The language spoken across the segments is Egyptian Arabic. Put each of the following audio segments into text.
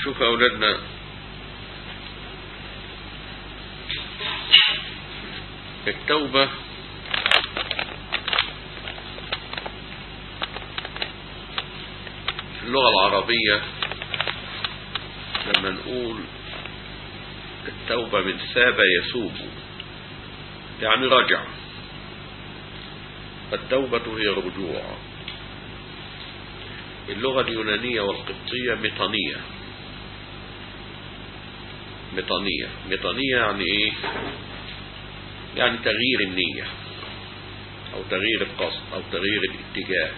شوف يا أولادنا التوبة في اللغة العربية لما نقول التوبة من ثاب يثوب يعني رجع التوبة هي الرجوع اللغة اليونانية والقبطية ميطانية ميطانية ميطانية يعني ايه يعني تغيير النية او تغيير القصد او تغيير الاتجاه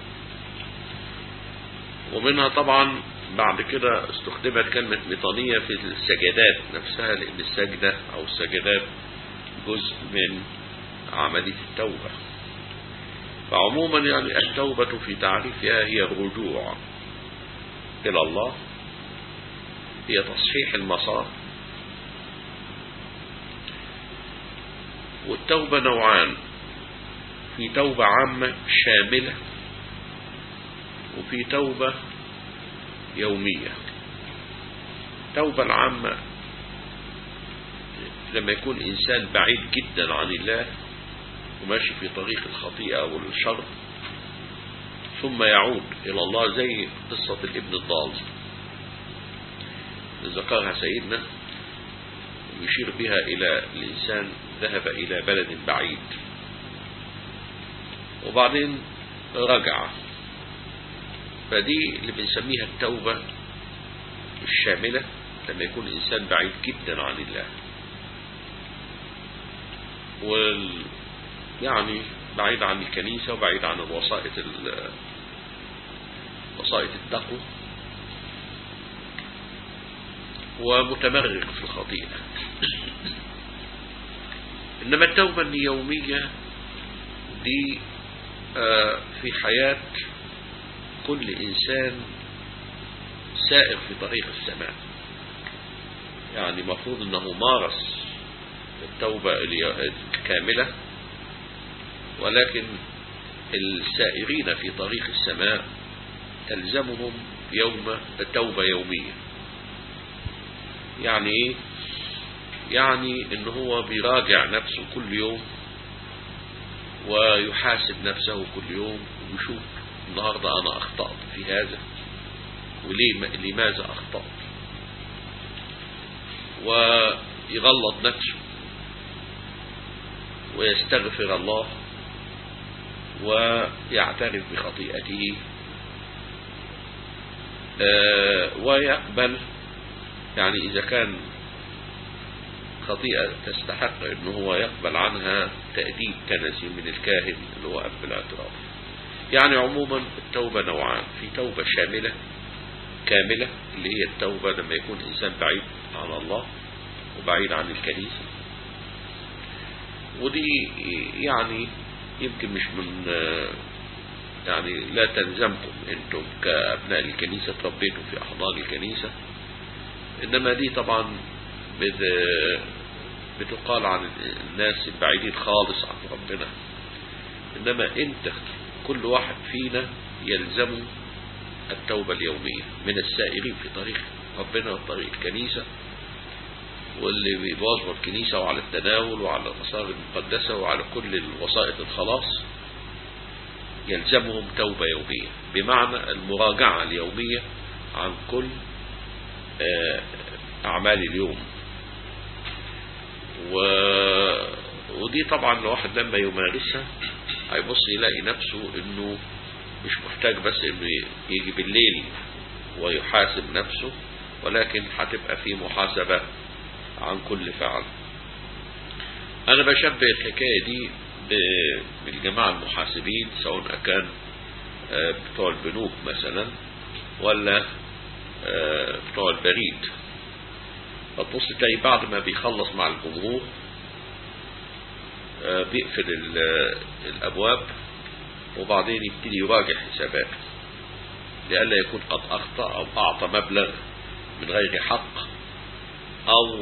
ومنها طبعا بعد كده استخدمت كلمة ميطانية في السجدات نفسها لان السجدة او السجدات جزء من عملية التوبة فعموما يعني التوبة في تعريفها هي الرجوع إلى الله هي تصحيح المسار والتوبة نوعان في توبة عامة شاملة وفي توبة يومية التوبة العامة لما يكون إنسان بعيد جدا عن الله وماشي في طريق الخطيئة والشر ثم يعود إلى الله زي قصة الابن الضال ذكرها سيدنا يشير بها إلى الإنسان ذهب إلى بلد بعيد وبعدين رجع فدي اللي بنسميها التوبة الشاملة لما يكون الإنسان بعيد جدا عن الله وال يعني بعيد عن الكنيسة وبعيد عن الوسائط وسائط التقوى ومتمرغ في الخطيئة إنما التوبة اليومية دي في حياة كل إنسان سائر في طريق السماء يعني مفروض أنه مارس التوبة الكاملة ولكن السائرين في طريق السماء تلزمهم يوم التوبة يومية يعني ايه يعني ان هو بيراجع نفسه كل يوم ويحاسب نفسه كل يوم ويشوف النهاردة انا اخطأت في هذا وليه لماذا اخطأت ويغلط نفسه ويستغفر الله ويعترف بخطيئته ويقبل يعني إذا كان خطيئة تستحق أنه هو يقبل عنها تأديب كنسي من الكاهن اللي هو أب الاعتراف يعني عموما التوبة نوعان في توبة شاملة كاملة اللي هي التوبة لما يكون إنسان بعيد عن الله وبعيد عن الكنيسة ودي يعني يمكن مش من يعني لا تلزمكم انتم كابناء الكنيسة تربيتم في احضان الكنيسة انما دي طبعا بتقال عن الناس البعيدين خالص عن ربنا انما انت كل واحد فينا يلزم التوبة اليومية من السائرين في طريق ربنا وطريق الكنيسة واللي بيواظبوا الكنيسة وعلى التناول وعلى المصائب المقدسة وعلى كل الوسائط الخلاص يلزمهم توبة يومية بمعنى المراجعة اليومية عن كل أعمال اليوم و... ودي طبعا الواحد لما يمارسها هيبص يلاقي نفسه انه مش محتاج بس انه يجي بالليل ويحاسب نفسه ولكن هتبقى في محاسبة عن كل فعل انا بشبه الحكاية دي بالجماعة المحاسبين سواء كان بتوع البنوك مثلا ولا بتوع البريد فتبص تلاقي بعد ما بيخلص مع الجمهور بيقفل الابواب وبعدين يبتدي يراجع حساباته لئلا يكون قد اخطا او اعطى مبلغ من غير حق او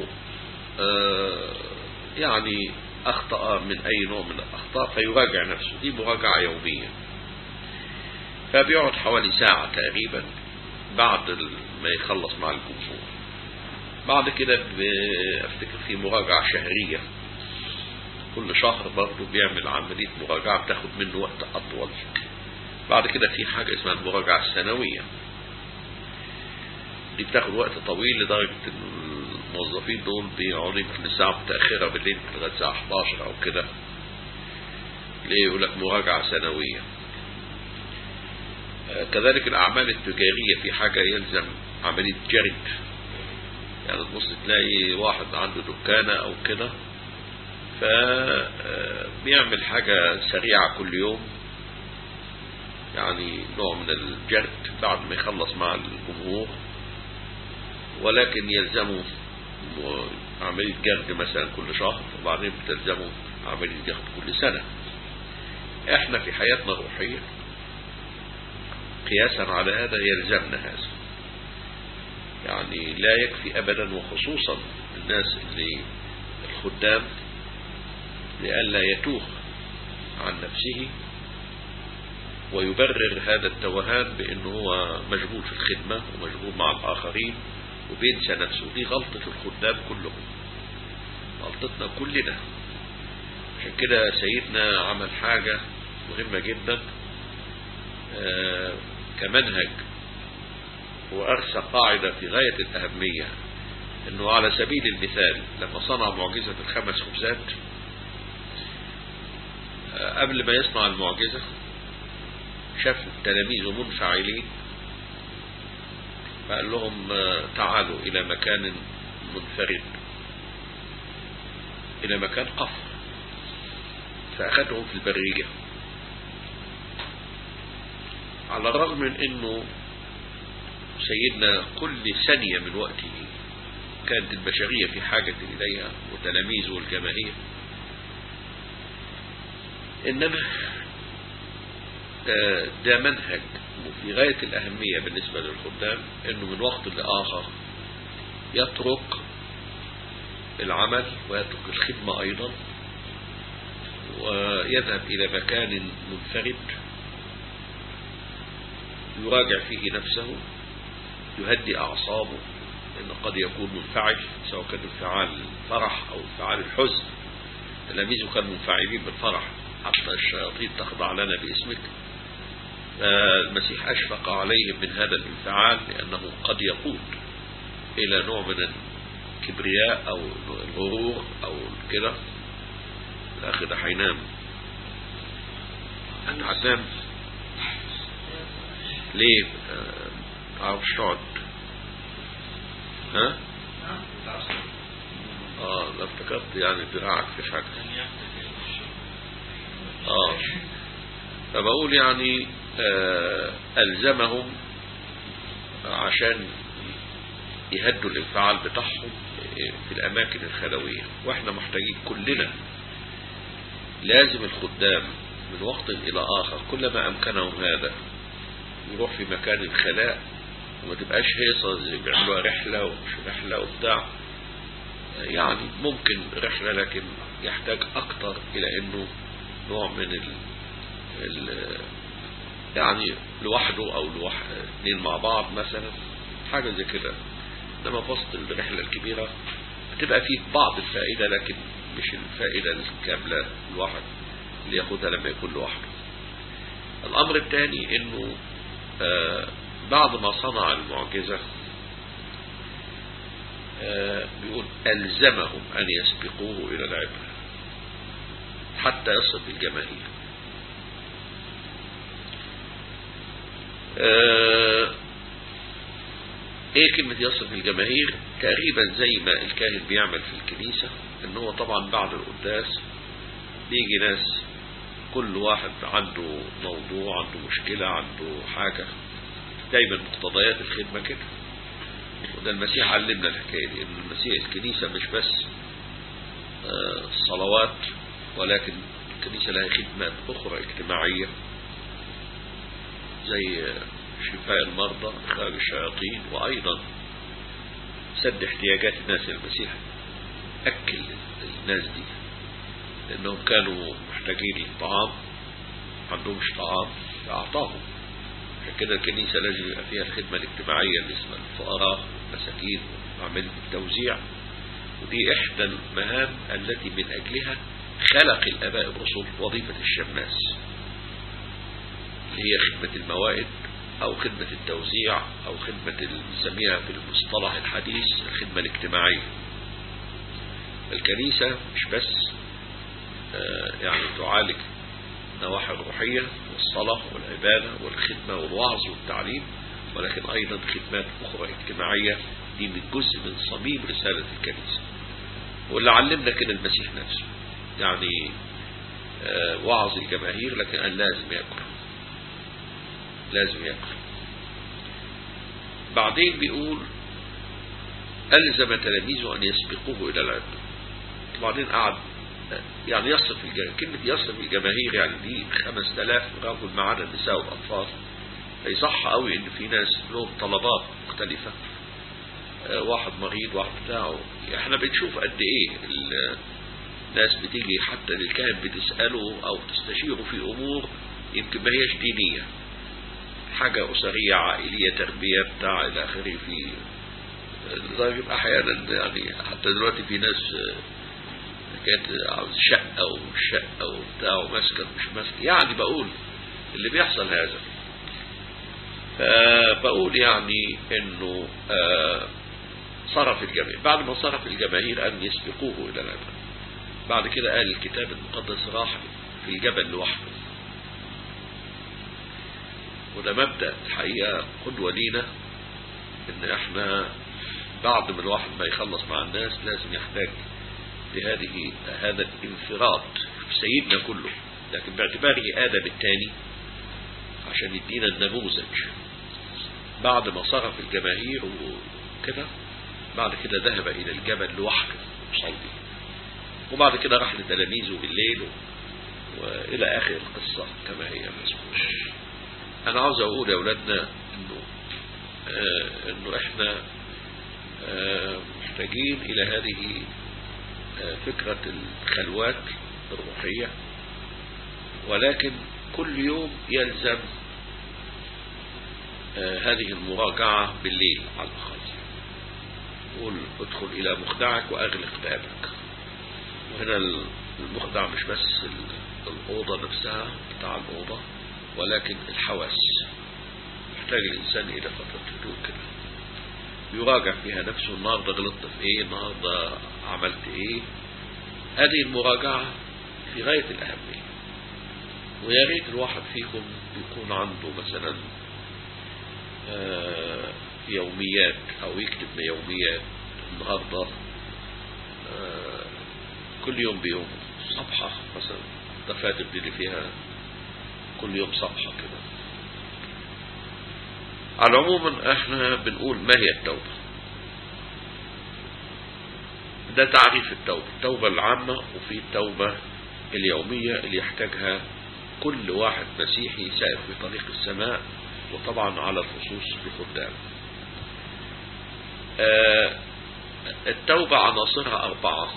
يعني اخطا من اي نوع من الاخطاء فيراجع نفسه دي مراجعه يوميه فبيقعد حوالي ساعه تقريبا بعد ما يخلص مع الجمهور بعد كده افتكر في مراجعة شهرية كل شهر برضه بيعمل عملية مراجعة بتاخد منه وقت أطول بعد كده في حاجة اسمها المراجعة السنوية دي بتاخد وقت طويل لدرجة ان الموظفين دول بيقعدوا يمكن الساعة متأخرة بالليل لغاية الساعة 11 أو كده ليه يقول لك مراجعة سنوية كذلك الأعمال التجارية في حاجة يلزم عملية جرد يعني تبص تلاقي واحد عنده دكانة أو كده فبيعمل حاجة سريعة كل يوم يعني نوع من الجرد بعد ما يخلص مع الجمهور ولكن يلزمه عملية جرد مثلا كل شهر وبعدين بتلزمه عملية جرد كل سنة احنا في حياتنا الروحية قياسا على هذا يلزمنا هذا يعني لا يكفي ابدا وخصوصا الناس اللي الخدام لئلا يتوه عن نفسه ويبرر هذا التوهان بأنه هو مشغول في الخدمة ومشغول مع الآخرين وبينسى نفسه دي غلطة الخدام كلهم غلطتنا كلنا عشان كده سيدنا عمل حاجة مهمة جدا آه كمنهج وأرسى قاعدة في غاية الأهمية أنه على سبيل المثال لما صنع معجزة الخمس خبزات آه قبل ما يصنع المعجزة شاف تلاميذه منفعلين فقال لهم تعالوا إلى مكان منفرد إلى مكان قفر فأخذهم في البرية على الرغم من أنه سيدنا كل ثانية من وقته كانت البشرية في حاجة إليها وتلاميذه والجماهير إنما ده منهج في غاية الأهمية بالنسبة للخدام أنه من وقت لآخر يترك العمل ويترك الخدمة أيضا ويذهب إلى مكان منفرد يراجع فيه نفسه يهدي أعصابه لأنه قد يكون منفعل سواء كان انفعال الفرح أو انفعال الحزن تلاميذه كانوا منفعلين بالفرح حتى الشياطين تخضع لنا باسمك المسيح أشفق عليهم من هذا الانفعال لأنه قد يقود إلى نوع من الكبرياء أو الغرور أو كده الأخ ده هينام أنت هتنام ليه معرفش تقعد ها اه لا افتكرت يعني دراعك في حاجة اه فبقول يعني آه ألزمهم عشان يهدوا الانفعال بتاعهم في الأماكن الخلوية وإحنا محتاجين كلنا لازم الخدام من وقت إلى آخر كلما أمكنهم هذا يروح في مكان الخلاء وما تبقاش هيصة زي بيعملوها رحلة ومش رحلة وبتاع يعني ممكن رحلة لكن يحتاج أكتر إلى أنه نوع من ال ال يعني لوحده او لوحد اثنين مع بعض مثلا حاجة زي كده انما في وسط الرحلة الكبيرة بتبقى فيه بعض الفائدة لكن مش الفائدة الكاملة الواحد اللي ياخدها لما يكون لوحده الامر الثاني انه آه بعد ما صنع المعجزة آه بيقول ألزمهم أن يسبقوه إلى العبرة حتى يصل بالجماهير آه ايه كلمة يصل بالجماهير تقريبا زي ما الكاهن بيعمل في الكنيسة ان هو طبعا بعد القداس بيجي ناس كل واحد عنده موضوع عنده مشكلة عنده حاجة دايما مقتضيات الخدمة كده وده المسيح علمنا الحكاية دي ان المسيح الكنيسة مش بس آه صلوات ولكن الكنيسة لها خدمات اخرى اجتماعية زي شفاء المرضى إخراج الشياطين وأيضا سد احتياجات الناس المسيح أكل الناس دي لأنهم كانوا محتاجين للطعام عندهمش طعام فأعطاهم عشان كده الكنيسة لازم يبقى فيها الخدمة الاجتماعية اللي اسمها الفقراء المساكين وعملية التوزيع ودي إحدى المهام التي من أجلها خلق الآباء الرسل وظيفة الشماس اللي هي خدمة الموائد أو خدمة التوزيع أو خدمة اللي بنسميها في المصطلح الحديث الخدمة الاجتماعية الكنيسة مش بس آه، يعني تعالج النواحي الروحية والصلاة والعبادة والخدمة والوعظ والتعليم ولكن أيضا خدمات أخرى اجتماعية دي من جزء من صميم رسالة الكنيسة واللي علمنا كده المسيح نفسه يعني آه، وعظ الجماهير لكن قال لازم يأكل لازم يأكل بعدين بيقول ألزم تلاميذه أن يسبقوه إلى العلم وبعدين قعد يعني يصف الجماهير كلمة يصف الجماهير يعني دي 5000 رجل ما عدا النساء والأطفال فيصح قوي إن في ناس لهم طلبات مختلفة آه، واحد مريض واحد بتاعه احنا بنشوف قد ايه ال- الناس بتيجي حتى للكاهن بتسأله او تستشيره في امور يمكن ما هيش دينية حاجة أسرية عائلية تربية بتاع إلى آخره في لدرجة أحيانا يعني حتى دلوقتي في ناس آه، كانت عاوز شقة وشقة وبتاع وماسكة مش ماسكة يعني بقول اللي بيحصل هذا فبقول يعني انه آه، صرف الجماهير بعد ما صرف الجماهير ان يسبقوه الى العباد بعد كده قال الكتاب المقدس راح في الجبل لوحده وده مبدأ الحقيقة قدوة لينا ان احنا بعد ما الواحد ما يخلص مع الناس لازم يحتاج لهذه هذا الانفراد في سيدنا كله لكن باعتباره آدم الثاني عشان يدينا النموذج بعد ما صرف الجماهير وكده بعد كده ذهب إلى الجبل لوحده يصلي وبعد كده راح لتلاميذه بالليل و... وإلى آخر القصة كما هي مذكورة أنا عاوز أقول يا أولادنا إنه آه إنه إحنا آه محتاجين إلى هذه آه فكرة الخلوات الروحية ولكن كل يوم يلزم آه هذه المراجعة بالليل على الأقل قول ادخل إلى مخدعك وأغلق بابك وهنا المخدع مش بس الأوضة نفسها بتاع الأوضة ولكن الحواس يحتاج الإنسان إلى فترة هدوء كده يراجع فيها نفسه النهاردة غلطت في إيه النهاردة عملت إيه هذه المراجعة في غاية الأهمية ويا ريت الواحد فيكم يكون عنده مثلا آه يوميات أو يكتب يوميات النهاردة آه كل يوم بيوم صفحة مثلا دفاتر دي اللي فيها كل يوم صفحة كده على العموم احنا بنقول ما هي التوبة ده تعريف التوبة التوبة العامة وفي التوبة اليومية اللي يحتاجها كل واحد مسيحي سائر في طريق السماء وطبعا على الخصوص بخدام آه التوبة عناصرها أربعة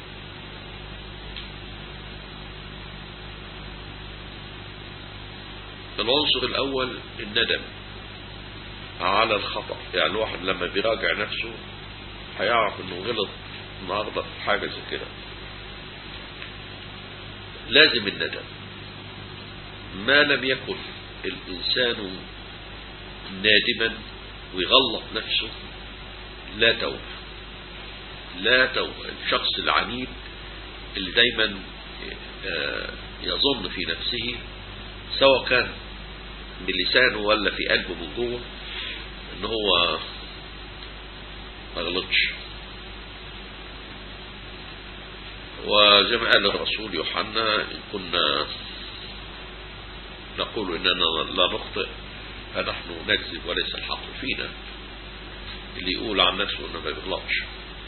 العنصر الأول الندم على الخطأ يعني الواحد لما بيراجع نفسه هيعرف انه غلط النهاردة في حاجة زي كده لازم الندم ما لم يكن الإنسان نادما ويغلط نفسه لا توبة لا توبة الشخص العنيد اللي دايما يظن في نفسه سواء كان بلسانه ولا في قلبه من جوه ان هو ما غلطش وزي ما قال الرسول يوحنا ان كنا نقول اننا لا نخطئ فنحن نكذب وليس الحق فينا اللي يقول عن نفسه انه ما بيغلطش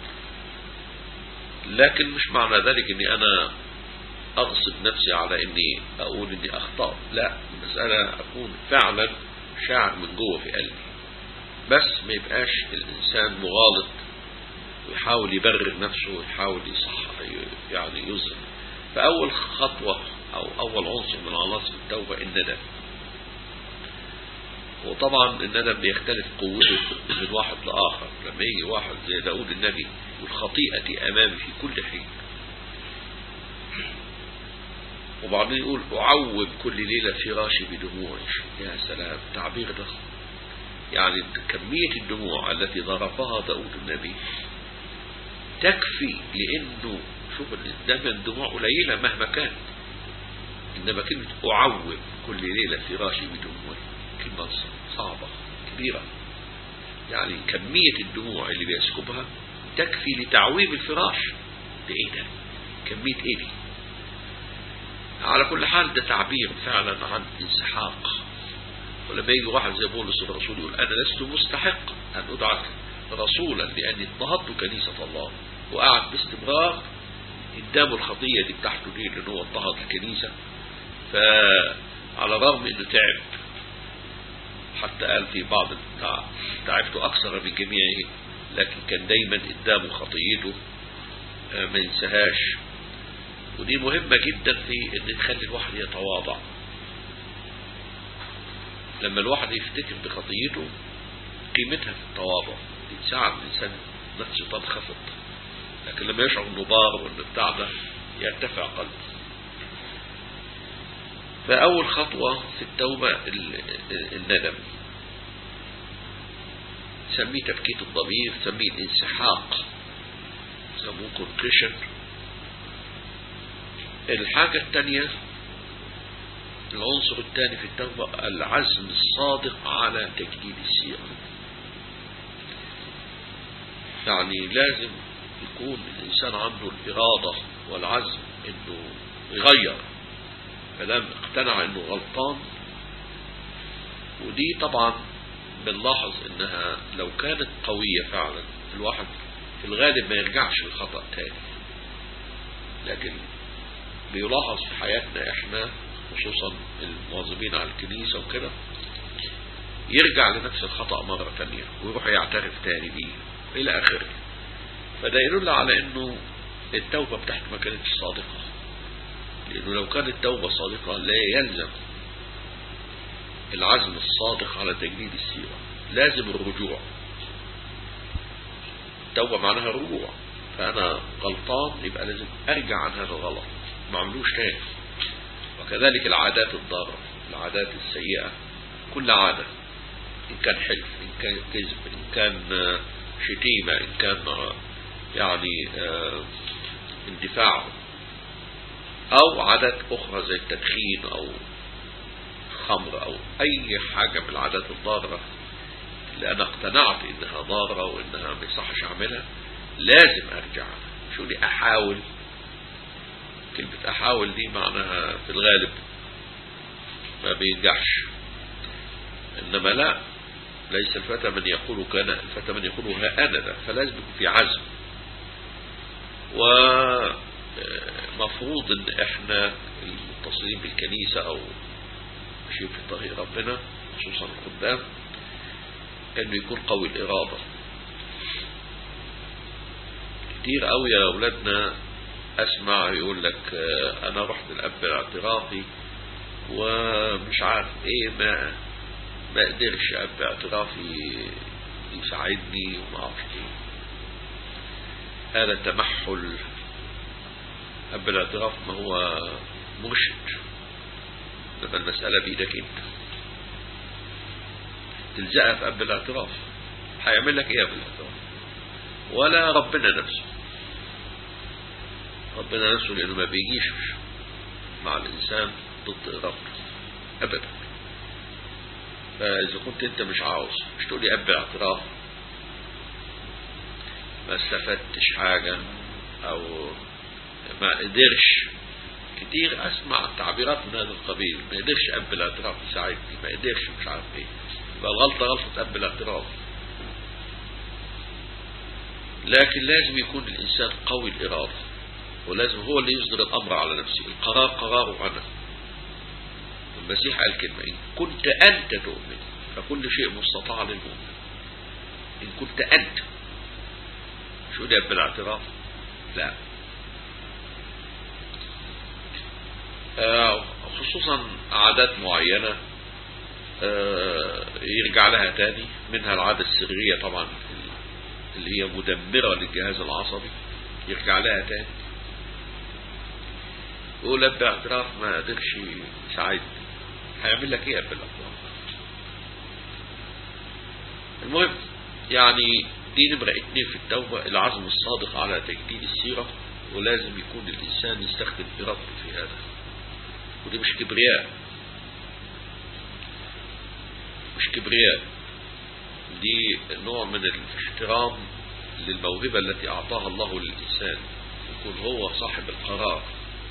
لكن مش معنى ذلك اني انا اغصب نفسي على اني اقول اني اخطأت لا المسألة اكون فعلا شاعر من جوه في قلبي بس ما يبقاش الانسان مغالط ويحاول يبرر نفسه ويحاول يصح يعني يظهر فاول خطوة او اول عنصر من عناصر التوبة الندم وطبعا الندم بيختلف قوته من واحد لآخر لما يجي واحد زي داود النبي والخطيئة أمامي في كل حين وبعدين يقول أعوب كل ليلة فراشي بدموعي يا سلام تعبير ضخم يعني كمية الدموع التي ضربها داود النبي تكفي لأنه شوف دايما الدموع قليلة مهما كان إنما كلمة أعوب كل ليلة فراشي بدموعي كلمة صعبة كبيرة يعني كمية الدموع اللي بيسكبها تكفي لتعويب الفراش ده ايه ده كمية ايه دي على كل حال ده تعبير فعلا عن انسحاق ولما يجي واحد زي بولس الرسول يقول انا لست مستحق ان ادعى رسولا لاني اضطهدت كنيسة الله وقعد باستمرار قدام الخطية دي بتاعته دي لان هو اضطهد الكنيسة فعلى الرغم انه تعب حتى قال في بعض تعبت اكثر من جميعه لكن كان دايما قدامه خطيته ما ينساهاش ودي مهمة جدا في ان تخلي الواحد يتواضع لما الواحد يفتكر بخطيته قيمتها في التواضع يتساعد الانسان نفسه تنخفض لكن لما يشعر انه بار وان بتاع ده يرتفع قلبه فاول خطوة في التوبة الندم سميه تبكيت الضمير سميه الانسحاق سموه كونكريشن الحاجة الثانية العنصر الثاني في التوبة العزم الصادق على تجديد السيرة يعني لازم يكون الإنسان عنده الإرادة والعزم إنه يغير فلم اقتنع إنه غلطان ودي طبعا بنلاحظ إنها لو كانت قوية فعلا الواحد في الغالب ما يرجعش للخطأ تاني لكن بيلاحظ في حياتنا احنا خصوصا المواظبين على الكنيسة وكده يرجع لنفس الخطأ مرة تانية ويروح يعترف تاني بيه إلى آخره فده يدل على إنه التوبة بتاعته ما كانتش صادقة لأنه لو كانت توبة صادقة لا يلزم العزم الصادق على تجديد السيرة لازم الرجوع التوبة معناها رجوع فأنا غلطان يبقى لازم أرجع عن هذا الغلط ما عملوش تاني وكذلك العادات الضارة العادات السيئة كل عادة إن كان حلف إن كان كذب إن كان شتيمة إن كان يعني اندفاع أو عادات أخرى زي التدخين أو خمر أو أي حاجة من العادات الضارة اللي أنا اقتنعت إنها ضارة وإنها ما يصحش أعملها لازم أرجع شو لي أحاول كلمة أحاول دي معناها في الغالب ما بينجحش إنما لا ليس الفتى من يقول كان الفتى من يقول ها أنا ده فلازم يكون في عزم ومفروض ان احنا المتصلين بالكنيسة او ماشيين في طريق ربنا خصوصا الخدام انه يكون قوي الارادة كتير قوي يا اولادنا اسمع يقول لك انا رحت الاب اعترافي ومش عارف ايه ما ما قدرش اب اعترافي يساعدني وما اعرفش ايه هذا تمحل اب الاعتراف ما هو مرشد لما المسألة بإيدك انت تلزقها في اب الاعتراف هيعمل لك ايه اب الاعتراف ولا ربنا نفسه ربنا نفسه لانه ما بيجيش مع الانسان ضد ارادته ابدا فاذا كنت انت مش عاوز مش تقول لي اب اعتراف ما استفدتش حاجة او ما قدرش كتير اسمع تعبيرات من هذا القبيل ما قدرش اب الاعتراف يساعدني ما قدرش مش عارف ايه يبقى الغلطة غلطة اب الاعتراف لكن لازم يكون الانسان قوي الارادة ولازم هو اللي يصدر الامر على نفسه القرار قراره انا المسيح قال كلمة ان كنت انت تؤمن فكل شيء مستطاع للمؤمن ان كنت انت شو ده بالاعتراف لا آه خصوصا عادات معينة آه، يرجع لها تاني منها العادة السرية طبعا اللي هي مدمرة للجهاز العصبي يرجع لها تاني يقول ابدا اعتراف ما قدرش يساعدني هيعمل لك ايه قبل الاعتراف المهم يعني دي نمرة اتنين في التوبة العزم الصادق على تجديد السيرة ولازم يكون الإنسان يستخدم إرادته في هذا ودي مش كبرياء مش كبرياء دي نوع من الاحترام للموهبة التي أعطاها الله للإنسان يكون هو صاحب القرار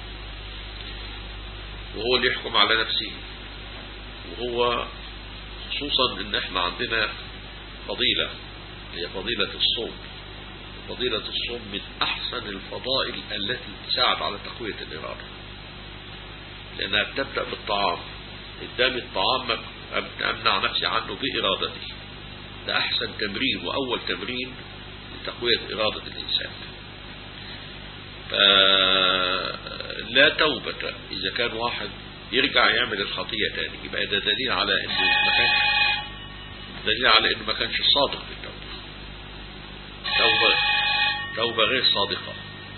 وهو اللي يحكم على نفسه وهو خصوصا ان احنا عندنا فضيلة هي فضيلة الصوم فضيلة الصوم من احسن الفضائل التي تساعد على تقوية الارادة لانها بتبدأ بالطعام قدام الطعام امنع نفسي عنه بارادتي ده احسن تمرين واول تمرين لتقوية ارادة الانسان فلا توبة إذا كان واحد يرجع يعمل الخطية تاني يبقى ده دليل على إنه ما كانش دليل على إنه ما كانش صادق في التوبة توبة توبة غير صادقة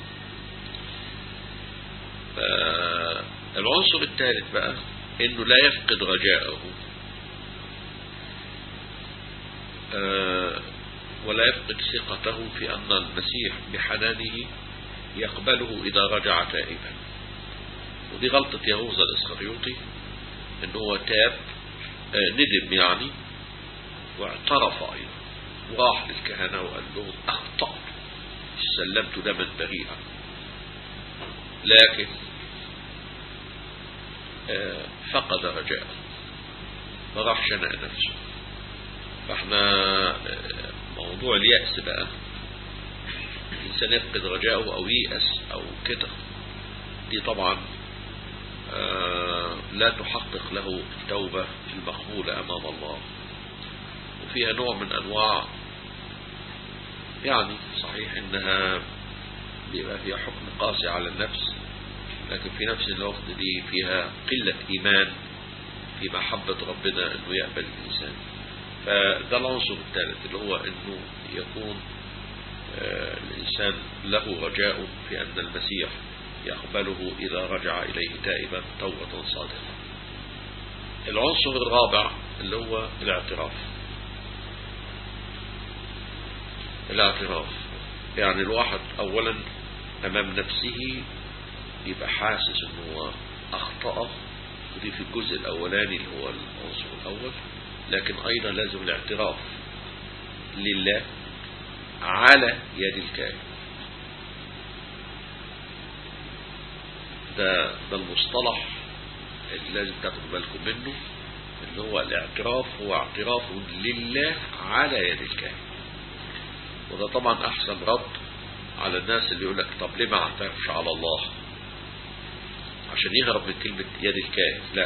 العنصر الثالث بقى إنه لا يفقد رجاءه ولا يفقد ثقته في أن المسيح بحنانه يقبله إذا رجع تائبا ودي غلطة يهوذا الإسخريوطي إن هو تاب آه ندم يعني واعترف أيضا وراح للكهنة وقال لهم أخطأت سلمت دما بريئا لكن آه فقد رجاءه فراح شنق نفسه فاحنا آه موضوع اليأس بقى الإنسان يفقد رجاءه أو ييأس أو كده دي طبعا آه لا تحقق له التوبة المقبولة أمام الله وفيها نوع من أنواع يعني صحيح إنها بيبقى فيها حكم قاسي على النفس لكن في نفس الوقت دي فيها قلة إيمان في محبة ربنا أنه يقبل الإنسان فده العنصر الثالث اللي هو أنه يكون الإنسان له رجاء في أن المسيح يقبله إذا رجع إليه تائبا توبة صادقة العنصر الرابع اللي هو الاعتراف الاعتراف يعني الواحد أولا أمام نفسه يبقى حاسس أنه أخطأ ودي في الجزء الأولاني اللي هو العنصر الأول لكن أيضا لازم الاعتراف لله على يد الكاهن ده ده المصطلح اللي لازم تاخدوا بالكم منه اللي هو الاعتراف هو اعتراف لله على يد الكاهن وده طبعا احسن رد على الناس اللي يقول لك طب ليه ما اعترفش على الله عشان يهرب من كلمة يد الكاهن لا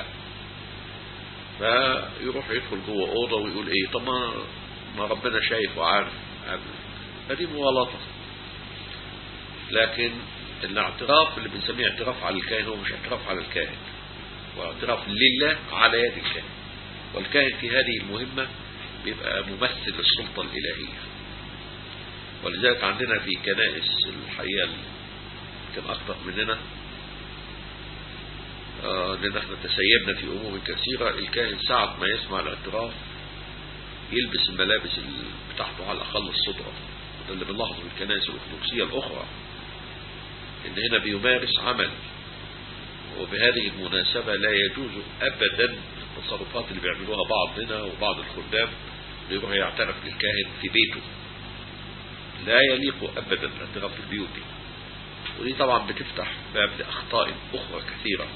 فيروح يدخل جوه اوضه ويقول ايه طب ما ما ربنا شايف وعارف فدي مغالطة لكن الاعتراف اللي بنسميه اعتراف على الكاهن هو مش اعتراف على الكاهن واعتراف لله على يد الكاهن والكاهن في هذه المهمة بيبقى ممثل للسلطة الإلهية ولذلك عندنا في كنائس الحقيقة يمكن أكثر مننا آه لأن احنا تسيبنا في أمور كثيرة الكاهن ساعة ما يسمع الاعتراف يلبس الملابس بتاعته على الأقل الصدرة ده اللي بنلاحظه في الكنائس الأرثوذكسية الأخرى إن هنا بيمارس عمل وبهذه المناسبة لا يجوز أبدا التصرفات اللي بيعملوها بعضنا وبعض الخدام بيروح يعترف للكاهن في بيته لا يليق أبدا الاعتراف في البيوت ودي طبعا بتفتح باب لأخطاء أخرى كثيرة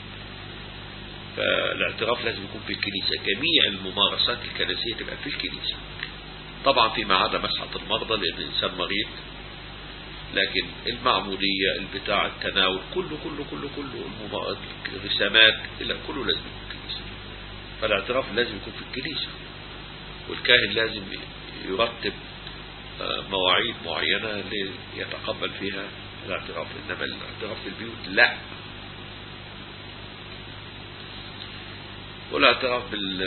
فالاعتراف لازم يكون في الكنيسة جميع الممارسات الكنسية تبقى في الكنيسة طبعا فيما عدا مسحة المرضى لأن الإنسان مريض لكن المعمودية البتاع التناول كله كله كله كله الرسامات إلى كله لازم يكون في الكنيسة فالاعتراف لازم يكون في الكنيسة والكاهن لازم يرتب مواعيد معينة ليتقبل فيها الاعتراف إنما الاعتراف في البيوت لا والاعتراف بال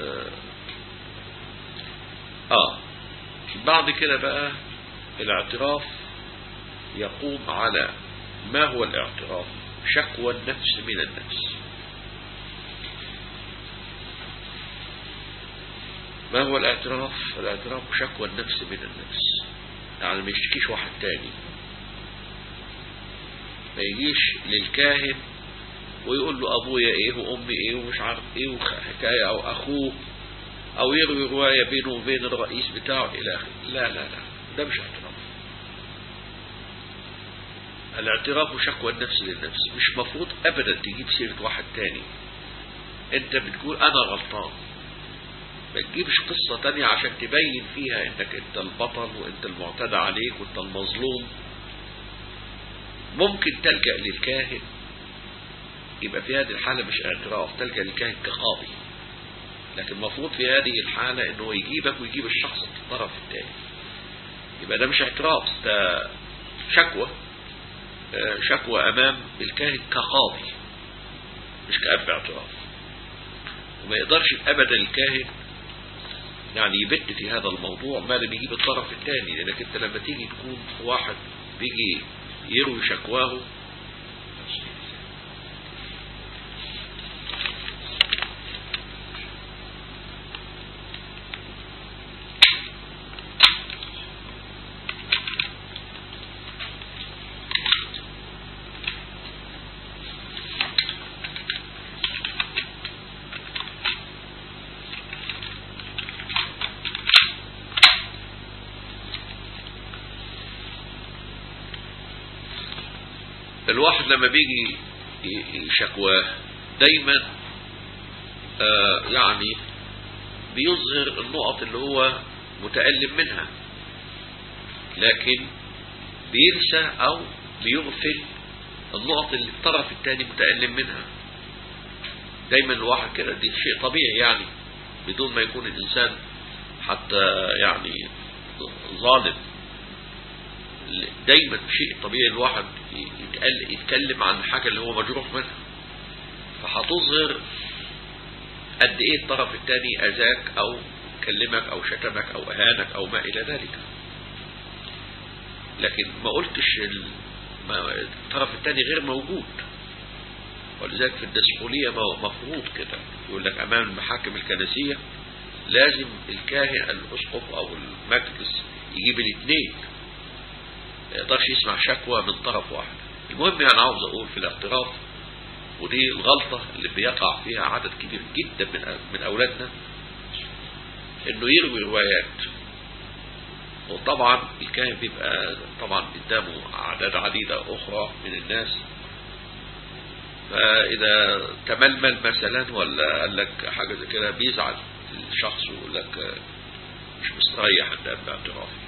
اه بعد كده بقى الاعتراف يقوم على ما هو الاعتراف شكوى النفس من النفس ما هو الاعتراف الاعتراف شكوى النفس من النفس يعني ما يشتكيش واحد تاني ما يجيش للكاهن ويقول له ابويا ايه وامي ايه ومش عارف ايه وحكايه او اخوه او يروي روايه بينه وبين الرئيس بتاعه الى اخره لا لا لا ده مش اعتراف الاعتراف شكوى النفس للنفس مش مفروض ابدا تجيب سيره واحد تاني انت بتقول انا غلطان ما تجيبش قصة تانية عشان تبين فيها انك انت البطل وانت المعتدى عليك وانت المظلوم ممكن تلجأ للكاهن يبقى في هذه الحالة مش اعتراف تلجأ للكاهن كقاضي لكن المفروض في هذه الحالة انه يجيبك ويجيب الشخص الطرف الثاني يبقى ده مش اعتراف ده شكوى شكوى امام الكاهن كقاضي مش كأب اعتراف وما يقدرش ابدا الكاهن يعني يبت في هذا الموضوع ما لم يجيب الطرف الثاني لانك انت لما تيجي تكون واحد بيجي يروي شكواه الواحد لما بيجي شكواه دايما آه يعني بيظهر النقط اللي هو متألم منها لكن بينسى او بيغفل النقط اللي الطرف الثاني متألم منها دايما الواحد كده دي شيء طبيعي يعني بدون ما يكون الانسان حتى يعني ظالم دايما شيء طبيعي الواحد يتكلم عن الحاجة اللي هو مجروح منها فهتظهر قد ايه الطرف الثاني اذاك او كلمك او شتمك او اهانك او ما الى ذلك لكن ما قلتش الطرف الثاني غير موجود ولذلك في الدسقولية مفروض كده يقول لك امام المحاكم الكنسية لازم الكاهن الاسقف او المجلس يجيب الاثنين ما يقدرش يسمع شكوى من طرف واحد المهم يعني عاوز اقول في الاعتراف ودي الغلطة اللي بيقع فيها عدد كبير جدا من من اولادنا انه يروي روايات وطبعا الكاهن بيبقى طبعا قدامه اعداد عديدة اخرى من الناس فاذا تململ مثلا ولا قال لك حاجة زي كده بيزعل الشخص ويقول لك مش مستريح عند اب اعترافي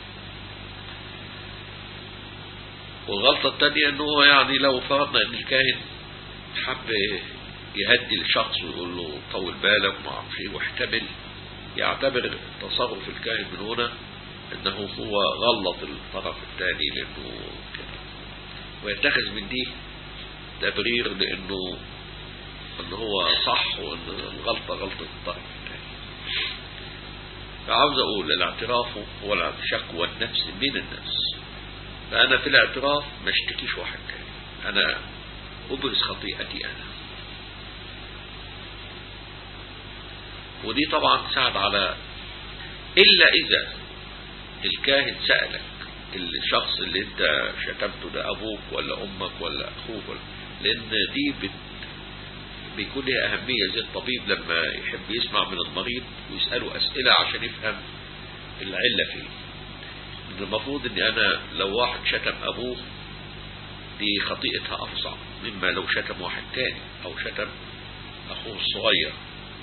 والغلطة الثانية انه هو يعني لو فرضنا ان الكاهن حب يهدي الشخص ويقول له طول بالك وما اعرفش ايه واحتمل يعتبر تصرف الكاهن من هنا انه هو غلط الطرف الثاني لانه كده ويتخذ من دي تبرير لانه ان هو صح وان الغلطة غلطة الطرف الثاني فعاوز اقول الاعتراف هو شكوى النفس من النفس فأنا في الاعتراف ما اشتكيش واحد تاني أنا أبرز خطيئتي أنا ودي طبعا تساعد على إلا إذا الكاهن سألك الشخص اللي انت شتمته ده أبوك ولا أمك ولا أخوك ولا لأن دي بت بيكون لها أهمية زي الطبيب لما يحب يسمع من المريض ويسأله أسئلة عشان يفهم العلة فيه المفروض ان انا لو واحد شتم ابوه دي خطيئتها افظع مما لو شتم واحد تاني او شتم اخوه الصغير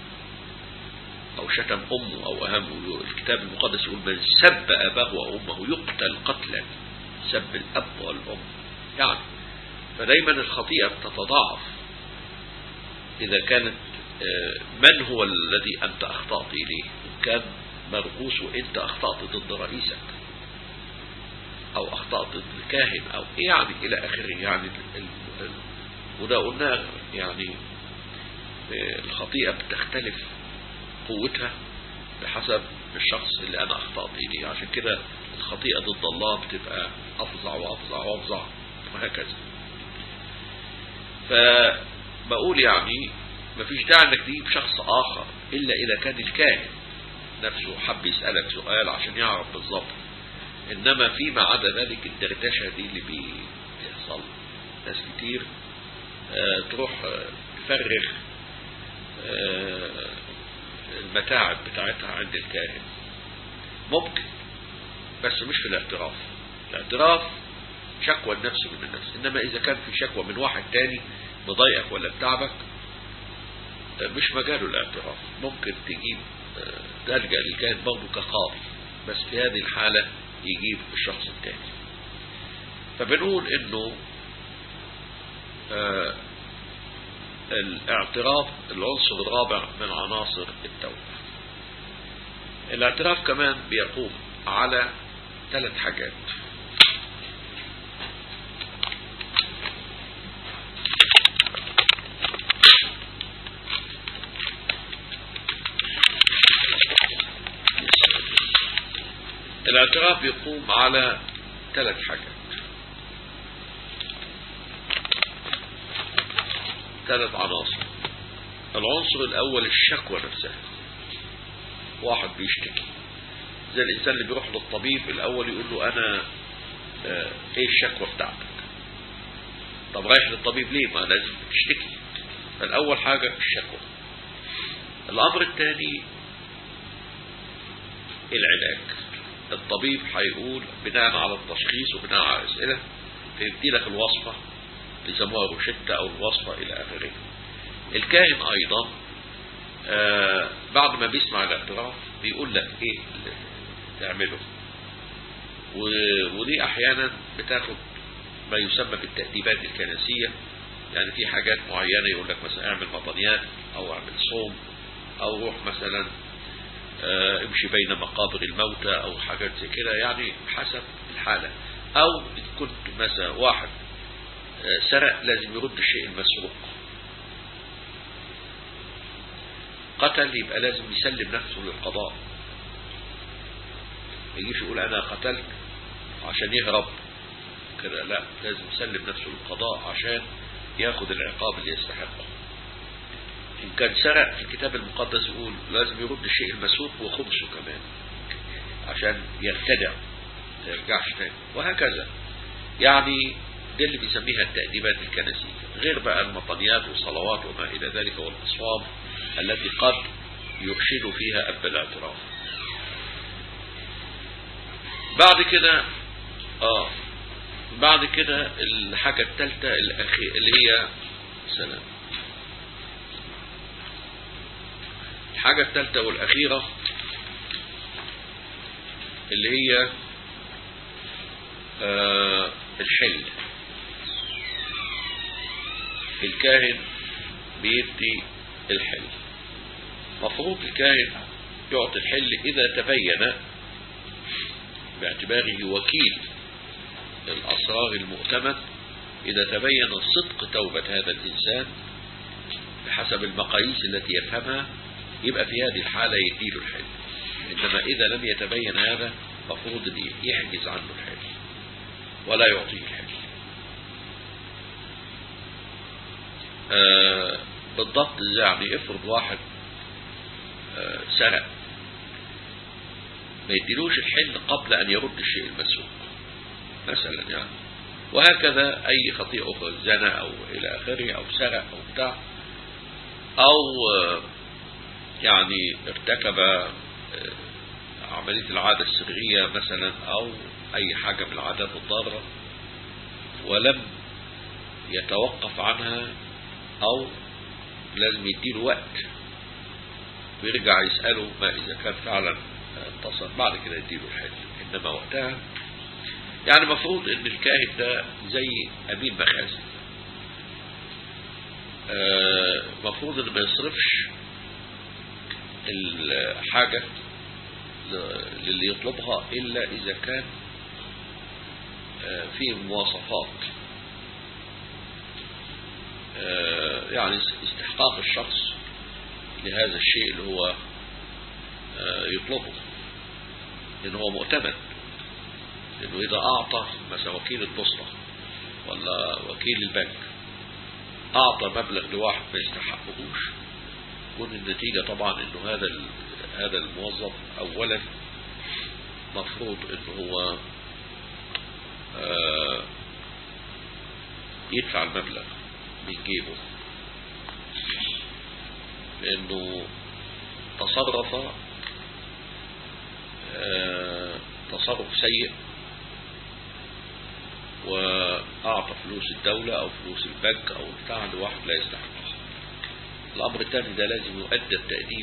او شتم امه او اهمه الكتاب المقدس يقول من سب اباه وامه يقتل قتلا سب الاب والام يعني فدايما الخطيئة بتتضاعف اذا كانت من هو الذي انت اخطأت اليه كان مرقوس وانت اخطأت ضد رئيسك او اخطأت ضد الكاهن او يعني الى اخره يعني ال ال وده قلنا يعني الخطيئة بتختلف قوتها بحسب الشخص اللي أنا أخطأت إليه عشان كده الخطيئة ضد الله بتبقى أفظع وأفظع وأفظع وهكذا فبقول يعني مفيش داعي انك تجيب شخص آخر إلا إذا كان الكاهن نفسه حب يسألك سؤال عشان يعرف بالظبط إنما فيما عدا ذلك الدردشة دي اللي بيحصل ناس كتير آه تروح آه تفرغ آه المتاعب بتاعتها عند الكاهن ممكن بس مش في الاعتراف الاعتراف شكوى النفس من النفس انما اذا كان في شكوى من واحد تاني مضايقك ولا بتعبك مش مجاله الاعتراف ممكن تجيب تلجأ للكاهن برضه كقاضي بس في هذه الحالة يجيب الشخص التاني فبنقول انه آه الاعتراف العنصر الرابع من عناصر التوبة الاعتراف كمان بيقوم على ثلاث حاجات الاعتراف يقوم على ثلاث حاجات ثلاث عناصر العنصر الاول الشكوى نفسها واحد بيشتكي زي الانسان اللي بيروح للطبيب الاول يقول له انا اه ايه الشكوى بتاعتك طب رايح للطبيب ليه ما لازم تشتكي فالاول حاجة الشكوى الامر الثاني العلاج الطبيب هيقول بناء على التشخيص وبناء على اسئله فيدي لك الوصفه يسموها روشته او الوصفه الى اخره الكاهن ايضا آه بعد ما بيسمع الاعتراف بيقول لك ايه اللي تعمله ودي احيانا بتاخد ما يسمى بالتأديبات الكنسية يعني في حاجات معينة يقول لك مثلا اعمل مطنيات او اعمل صوم او روح مثلا اه امشي بين مقابر الموتى او حاجات زي كده يعني حسب الحالة او كنت مثلا واحد اه سرق لازم يرد الشيء المسروق قتل يبقى لازم يسلم نفسه للقضاء ما يجيش يقول انا قتلت عشان يهرب كده لا لازم يسلم نفسه للقضاء عشان ياخد العقاب اللي يستحقه إن كان سرق في الكتاب المقدس يقول لازم يرد الشيء المسروق وخبزه كمان عشان يرتدع ما يرجعش تاني وهكذا يعني دي اللي بيسميها التأديبات الكنسية غير بقى المطنيات والصلوات وما إلى ذلك والأصوام التي قد يرشد فيها أب الاعتراف بعد كده آه بعد كده الحاجة الثالثة الأخيرة اللي هي سلام الحاجة الثالثة والأخيرة اللي هي آه الحل الكاهن بيدي الحل مفروض الكاهن يعطي الحل إذا تبين باعتباره وكيل الأسرار المؤتمن إذا تبين صدق توبة هذا الإنسان بحسب المقاييس التي يفهمها يبقى في هذه الحالة يديله الحل إنما إذا لم يتبين هذا مفروض أن يحجز عنه الحل ولا يعطيه الحل آه بالضبط يعني افرض واحد آه سرق ما يديلوش الحل قبل أن يرد الشيء المسروق مثلا يعني وهكذا أي خطيئة أخرى زنا أو إلى آخره أو سرق أو بتاع أو آه يعني ارتكب عملية العادة السرية مثلا أو أي حاجة من العادات الضارة ولم يتوقف عنها أو لازم يديله وقت ويرجع يسأله ما إذا كان فعلا اتصل بعد كده يديله الحل إنما وقتها يعني مفروض إن الكاهن ده زي أمين مخازن مفروض إن ما يصرفش الحاجة للي يطلبها إلا إذا كان في مواصفات يعني استحقاق الشخص لهذا الشيء اللي هو يطلبه لأنه هو مؤتمن لأنه إذا أعطى مثلا وكيل البوسطة ولا وكيل البنك أعطى مبلغ لواحد ما يستحقهوش تكون النتيجة طبعا إنه هذا هذا الموظف أولا مفروض إنه هو يدفع المبلغ من جيبه لأنه تصرف تصرف سيء وأعطى فلوس الدولة أو فلوس البنك أو بتاع لواحد لا يستحقها الأمر الثاني ده لازم يؤدى التأديب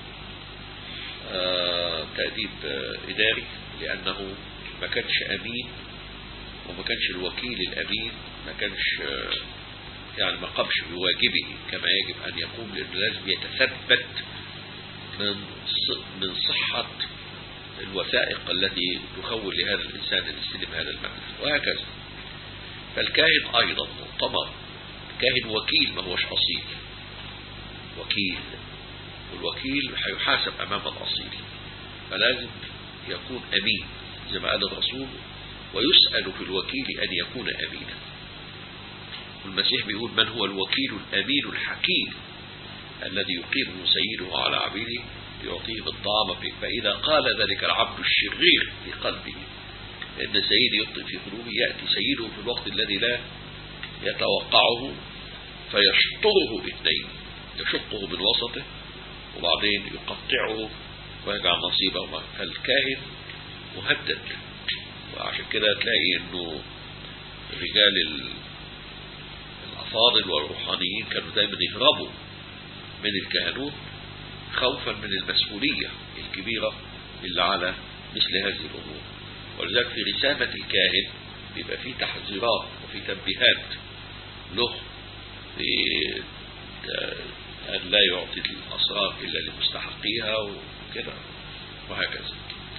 تأديب إداري لأنه ما كانش أمين وما كانش الوكيل الأمين ما كانش يعني ما قامش بواجبه كما يجب أن يقوم لأنه لازم يتثبت من من صحة الوثائق التي تخول لهذا الإنسان أن يستلم هذا المبلغ وهكذا فالكاهن أيضا مؤتمر كاهن وكيل ما هوش أصيل وكيل والوكيل هيحاسب أمام الأصيل فلازم يكون أمين زي ما قال الرسول ويسأل في الوكيل أن يكون أمينا والمسيح بيقول من هو الوكيل الأمين الحكيم الذي يقيمه سيده على عبيده ليعطيه بالطعام فإذا قال ذلك العبد الشرير في قلبه إن سيدي يبطئ في قلوبه يأتي سيده في الوقت الذي لا يتوقعه فيشطره اثنين يشقه من وسطه وبعدين يقطعه ويجعل نصيبه فالكاهن مهدد وعشان كده تلاقي انه رجال الافاضل والروحانيين كانوا دايما يهربوا من الكهنوت خوفا من المسؤولية الكبيرة اللي على مثل هذه الامور ولذلك في رسامة الكاهن بيبقى فيه تحذيرات وفي تنبيهات له في أن لا يعطي الأسرار إلا لمستحقيها وكده وهكذا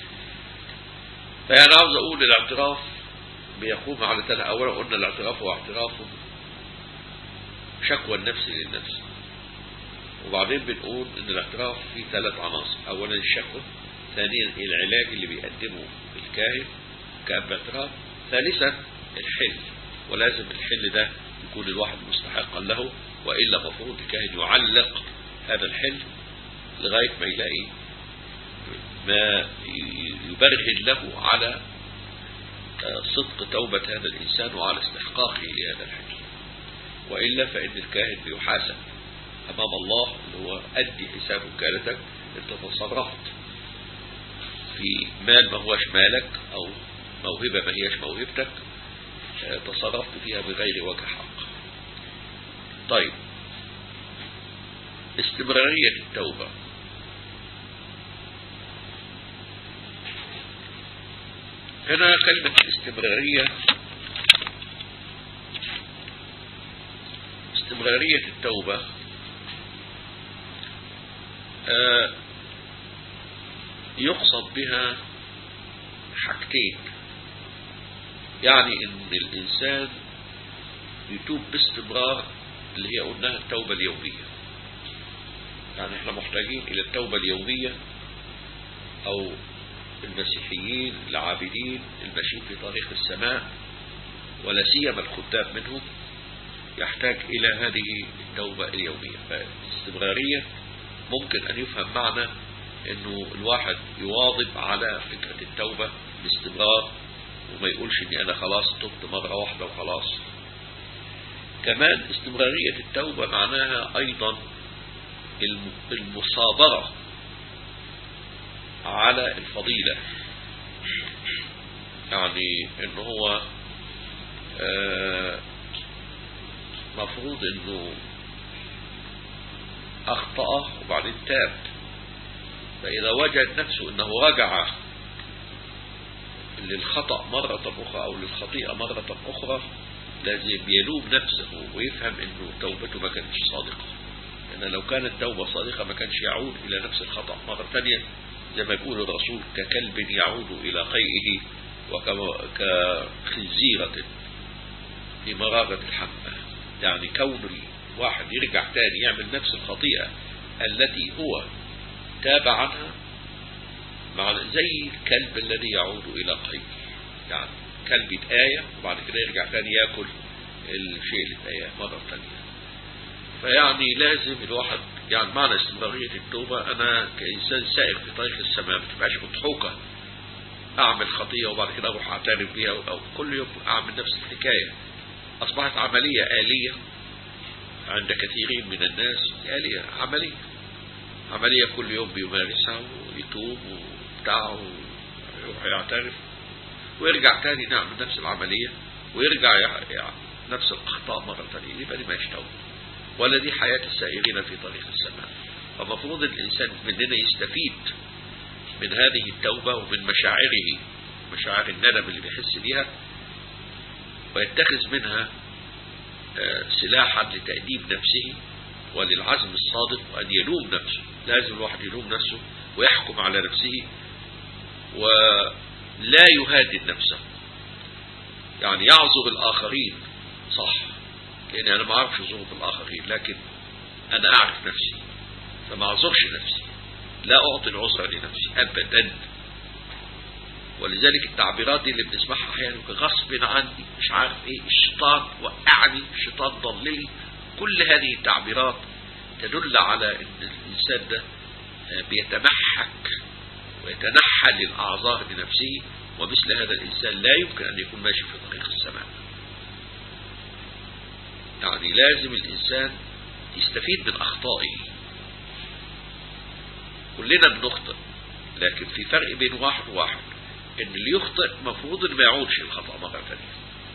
فأنا عاوز أقول الاعتراف بيقوم على ثلاث أولا قلنا الاعتراف هو اعتراف شكوى النفس للنفس وبعدين بنقول ان الاعتراف فيه ثلاث عناصر اولا الشكوى ثانيا العلاج اللي بيقدمه الكاهن كأب اعتراف ثالثا الحل ولازم الحل ده يكون الواحد مستحقا له وإلا مفروض الكاهن يعلق هذا الحل لغاية ما يلاقي ما يبرهن له على صدق توبة هذا الإنسان وعلى استحقاقه لهذا الحل وإلا فإن الكاهن بيحاسب أمام الله اللي هو أدي حساب وكالتك أنت تصرفت في مال ما هوش مالك أو موهبة ما هيش موهبتك تصرفت فيها بغير وجه حق طيب استمرارية التوبة هنا كلمة الاستمرارية استمرارية التوبة آه يقصد بها حاجتين يعني ان الانسان يتوب باستمرار اللي هي قلناها التوبة اليومية يعني احنا محتاجين الى التوبة اليومية او المسيحيين العابدين الماشيين في طريق السماء ولا سيما الخدام منهم يحتاج الى هذه التوبة اليومية فالاستمرارية ممكن ان يفهم معنى انه الواحد يواظب على فكرة التوبة باستمرار وما يقولش اني انا خلاص تبت مرة واحدة وخلاص كمان استمرارية التوبة معناها ايضا المصابرة على الفضيلة يعني ان هو مفروض انه اخطأ وبعدين تاب فاذا وجد نفسه انه رجع للخطأ مرة اخرى او للخطيئة مرة اخرى لازم يلوم نفسه ويفهم انه توبته ما كانتش صادقة لان لو كانت توبة صادقة ما كانش يعود الى نفس الخطأ مرة ثانية زي ما يقول الرسول ككلب يعود الى قيئه وكخنزيرة في مراغة الحمى يعني كون الواحد يرجع تاني يعمل نفس الخطيئة التي هو تاب عنها مع زي الكلب الذي يعود إلى قيد يعني كلب يتآية وبعد كده يرجع تاني ياكل الشيء اللي اتآية مرة تانية فيعني لازم الواحد يعني معنى استمرارية التوبة أنا كإنسان سائر في طريق السماء ما تبقاش مضحوكة أعمل خطية وبعد كده أروح أعترف بيها أو كل يوم أعمل نفس الحكاية أصبحت عملية آلية عند كثيرين من الناس آلية عملية عملية كل يوم بيمارسها ويتوب وبتاع ويروح يعترف ويرجع تاني نعمل نفس العملية ويرجع يعني نفس الأخطاء مرة تانية يبقى دي ما يشتغل ولا دي حياة السائرين في طريق السماء فمفروض الإنسان مننا يستفيد من هذه التوبة ومن مشاعره مشاعر الندم اللي بيحس بيها ويتخذ منها سلاحا لتأديب نفسه وللعزم الصادق وأن يلوم نفسه لازم الواحد يلوم نفسه ويحكم على نفسه ولا يهادن نفسه يعني يعذر الآخرين صح لأن أنا ما أعرفش ظروف الآخرين لكن أنا أعرف نفسي فما أعذرش نفسي لا أعطي العذر لنفسي أبدا ولذلك التعبيرات دي اللي بنسمعها احيانا غصب عني مش عارف ايه الشيطان وقعني الشيطان ضللي كل هذه التعبيرات تدل على ان الانسان ده بيتمحك ويتنحل الاعذار لنفسه ومثل هذا الانسان لا يمكن ان يكون ماشي في طريق السماء يعني لازم الانسان يستفيد من اخطائه كلنا بنخطئ لكن في فرق بين واحد وواحد ان اللي يخطئ مفروض ان ما يعودش الخطأ مرة ثانية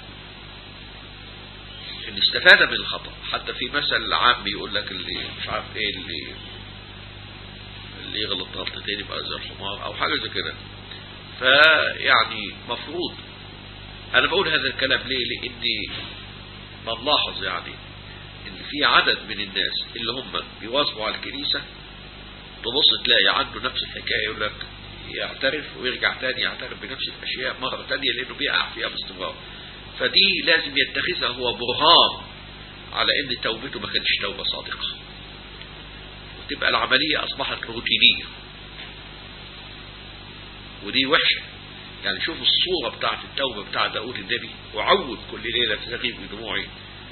ان استفاد من الخطأ حتى في مثل عام يقول لك اللي مش عارف ايه اللي اللي يغلط غلطتين يبقى زي الحمار او حاجة زي كده فيعني مفروض انا بقول هذا الكلام ليه لاني بنلاحظ يعني ان في عدد من الناس اللي هم بيواظبوا على الكنيسة تبص تلاقي عنده نفس الحكاية يقول لك يعترف ويرجع تاني يعترف بنفس الأشياء مرة تانية لأنه بيقع فيها باستمرار فدي لازم يتخذها هو برهان على ان توبته ما كانتش توبة صادقة وتبقى العملية أصبحت روتينية ودي وحشة يعني شوف الصورة بتاعت التوبة بتاع داود النبي وعود كل ليلة تغيب بدموعي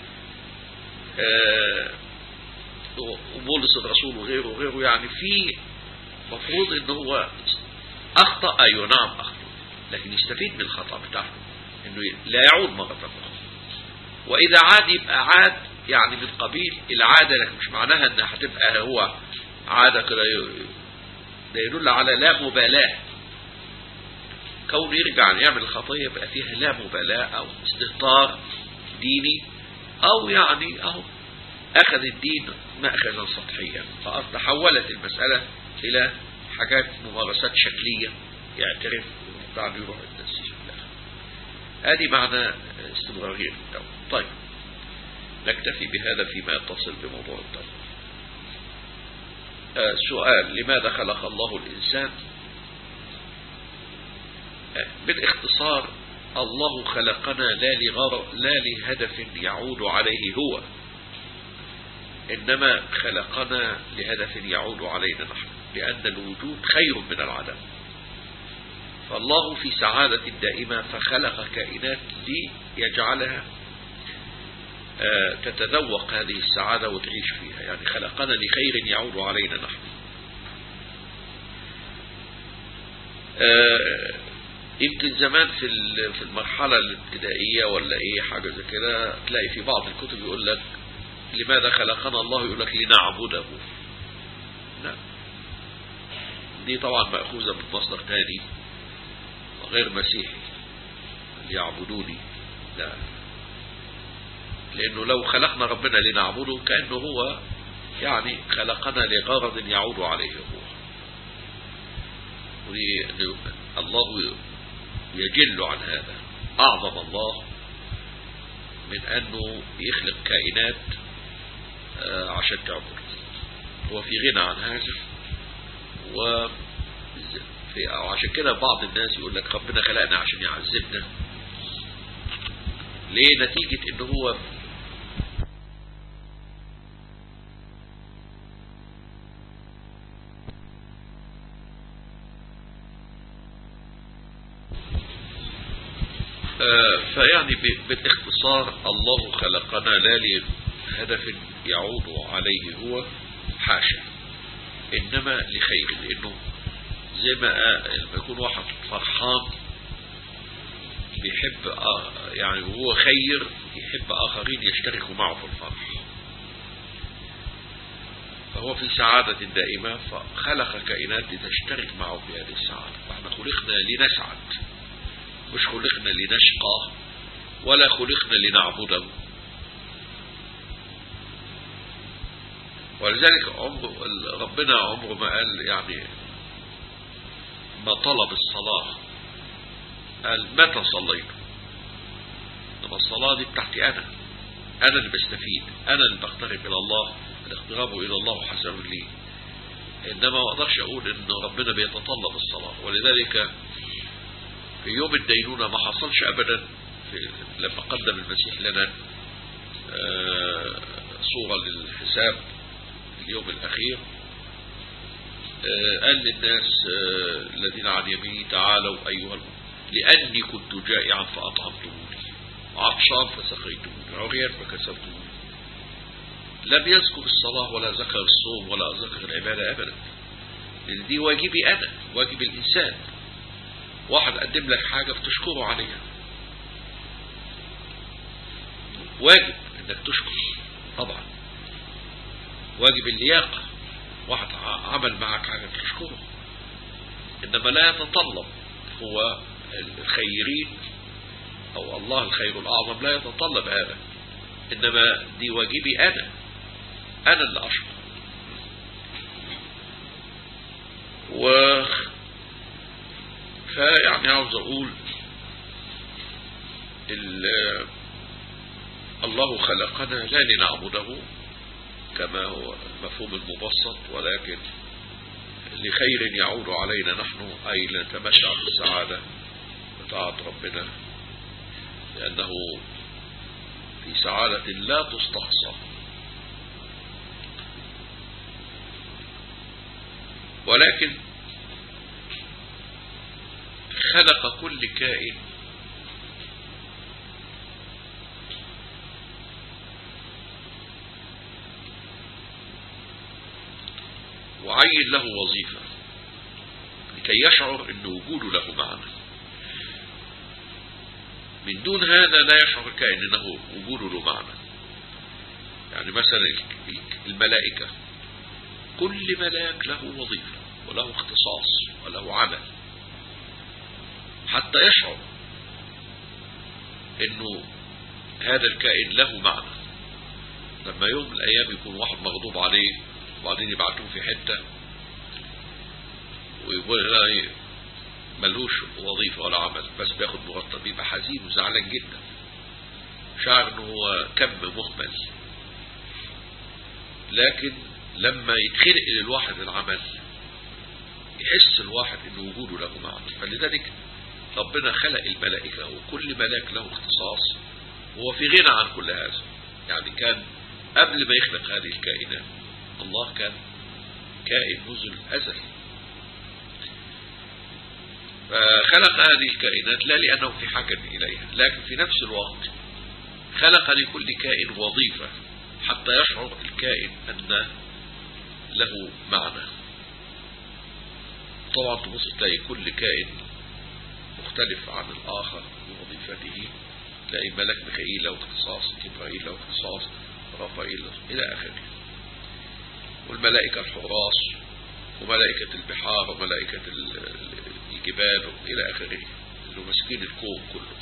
آه وبولس الرسول وغيره وغيره يعني في مفروض ان هو اخطأ ايوه نعم اخطأ لكن يستفيد من الخطأ بتاعه انه لا يعود مرة اخرى واذا عاد يبقى عاد يعني من قبيل العادة لكن مش معناها انها هتبقى هو عادة كده ده يدل على لا مبالاة كون يرجع يعمل الخطية يبقى فيها لا مبالاة او استهتار ديني او يعني اهو اخذ الدين مأخذا سطحيا فتحولت المسألة الى حاجات ممارسات شكلية يعترف وبعد يروح التنسيش هذه معنى استمرارية التوبة طيب نكتفي بهذا فيما يتصل بموضوع التوبة آه سؤال لماذا خلق الله الإنسان آه بالاختصار الله خلقنا لا لغرض لا لهدف يعود عليه هو إنما خلقنا لهدف يعود علينا نحن لأن الوجود خير من العدم فالله في سعادة دائمة فخلق كائنات ليجعلها تتذوق هذه السعادة وتعيش فيها يعني خلقنا لخير يعود علينا نحن يمكن زمان في في المرحلة الابتدائية ولا ايه حاجة زي كده تلاقي في بعض الكتب يقول لك لماذا خلقنا الله يقول لك لنعبده لا دي طبعا مأخوذة من مصدر تاني غير مسيحي ليعبدوني لا لأنه لو خلقنا ربنا لنعبده كأنه هو يعني خلقنا لغرض يعود عليه هو الله يجل عن هذا أعظم الله من أنه يخلق كائنات عشان تعبد هو في غنى عن هذا و وعشان كده بعض الناس يقول لك ربنا خلقنا عشان يعذبنا ليه نتيجة ان هو فيعني ب- بالاختصار الله خلقنا لا لهدف يعود عليه هو حاشا إنما لخير لأنه زي ما قال- لما يكون واحد فرحان بيحب آه يعني وهو خير يحب آخرين يشتركوا معه في الفرح فهو في سعادة دائمة فخلق كائنات لتشترك معه في هذه السعادة فاحنا خلقنا لنسعد مش خلقنا لنشقى ولا خلقنا لنعبده ولذلك عمر ربنا عمره ما قال يعني ما طلب الصلاة قال متى صليت انما الصلاة دي بتاعتي انا انا اللي بستفيد انا اللي بقترب الى الله الاقتراب الى الله حسن لي انما ما اقدرش اقول ان ربنا بيتطلب الصلاة ولذلك في يوم الدينونة ما حصلش ابدا في لما قدم المسيح لنا آه، صورة للحساب في اليوم الاخير آه، قال للناس آه، الذين عن يميني تعالوا ايها الم- لاني كنت جائعا فاطعمتموني عطشان فسقيتموني عريان فكسبتموني لم يذكر الصلاة ولا ذكر الصوم ولا ذكر العبادة أبدا لأن دي واجبي أنا واجب الإنسان واحد قدم لك حاجة بتشكره عليها واجب انك تشكر طبعا واجب اللياقة واحد ع- عمل معك حاجة تشكره انما لا يتطلب هو الخيرين او الله الخير الاعظم لا يتطلب هذا انما دي واجبي انا انا اللي اشكر و فيعني عاوز اقول ال- الله خلقنا لا لنعبده كما هو المفهوم المبسط ولكن لخير يعود علينا نحن أي لنتمتع بالسعادة بطاعة ربنا لأنه في سعادة لا تستقصى ولكن خلق كل كائن وعين له وظيفة لكي يشعر أن وجوده له معنى من دون هذا لا يشعر الكائن أنه وجوده له معنى يعني مثلا الملائكة كل ملاك له وظيفة وله اختصاص وله عمل حتى يشعر انه هذا الكائن له معنى لما يوم من الايام يكون واحد مغضوب عليه وبعدين يبعتوه في حتة ويقول لا ملوش وظيفة ولا عمل بس بياخد مرتب يبقى حزين وزعلان جدا شعر انه هو كم مهمل لكن لما يتخلق للواحد العمل يحس الواحد ان وجوده له معنى فلذلك ربنا خلق الملائكة وكل ملاك له اختصاص هو في غنى عن كل هذا يعني كان قبل ما يخلق هذه الكائنات الله كان كائن منذ الأزل فخلق هذه الكائنات لا لأنه في حاجة إليها لكن في نفس الوقت خلق لكل كائن وظيفة حتى يشعر الكائن أن له معنى طبعا تبص تلاقي كل كائن مختلف عن الآخر بوظيفته تلاقي ملك ميخائيل له اختصاص جبرائيل له اختصاص رافائيل إلى آخره والملائكة الحراس وملائكة البحار وملائكة الجبال إلى آخره اللي ماسكين الكون كله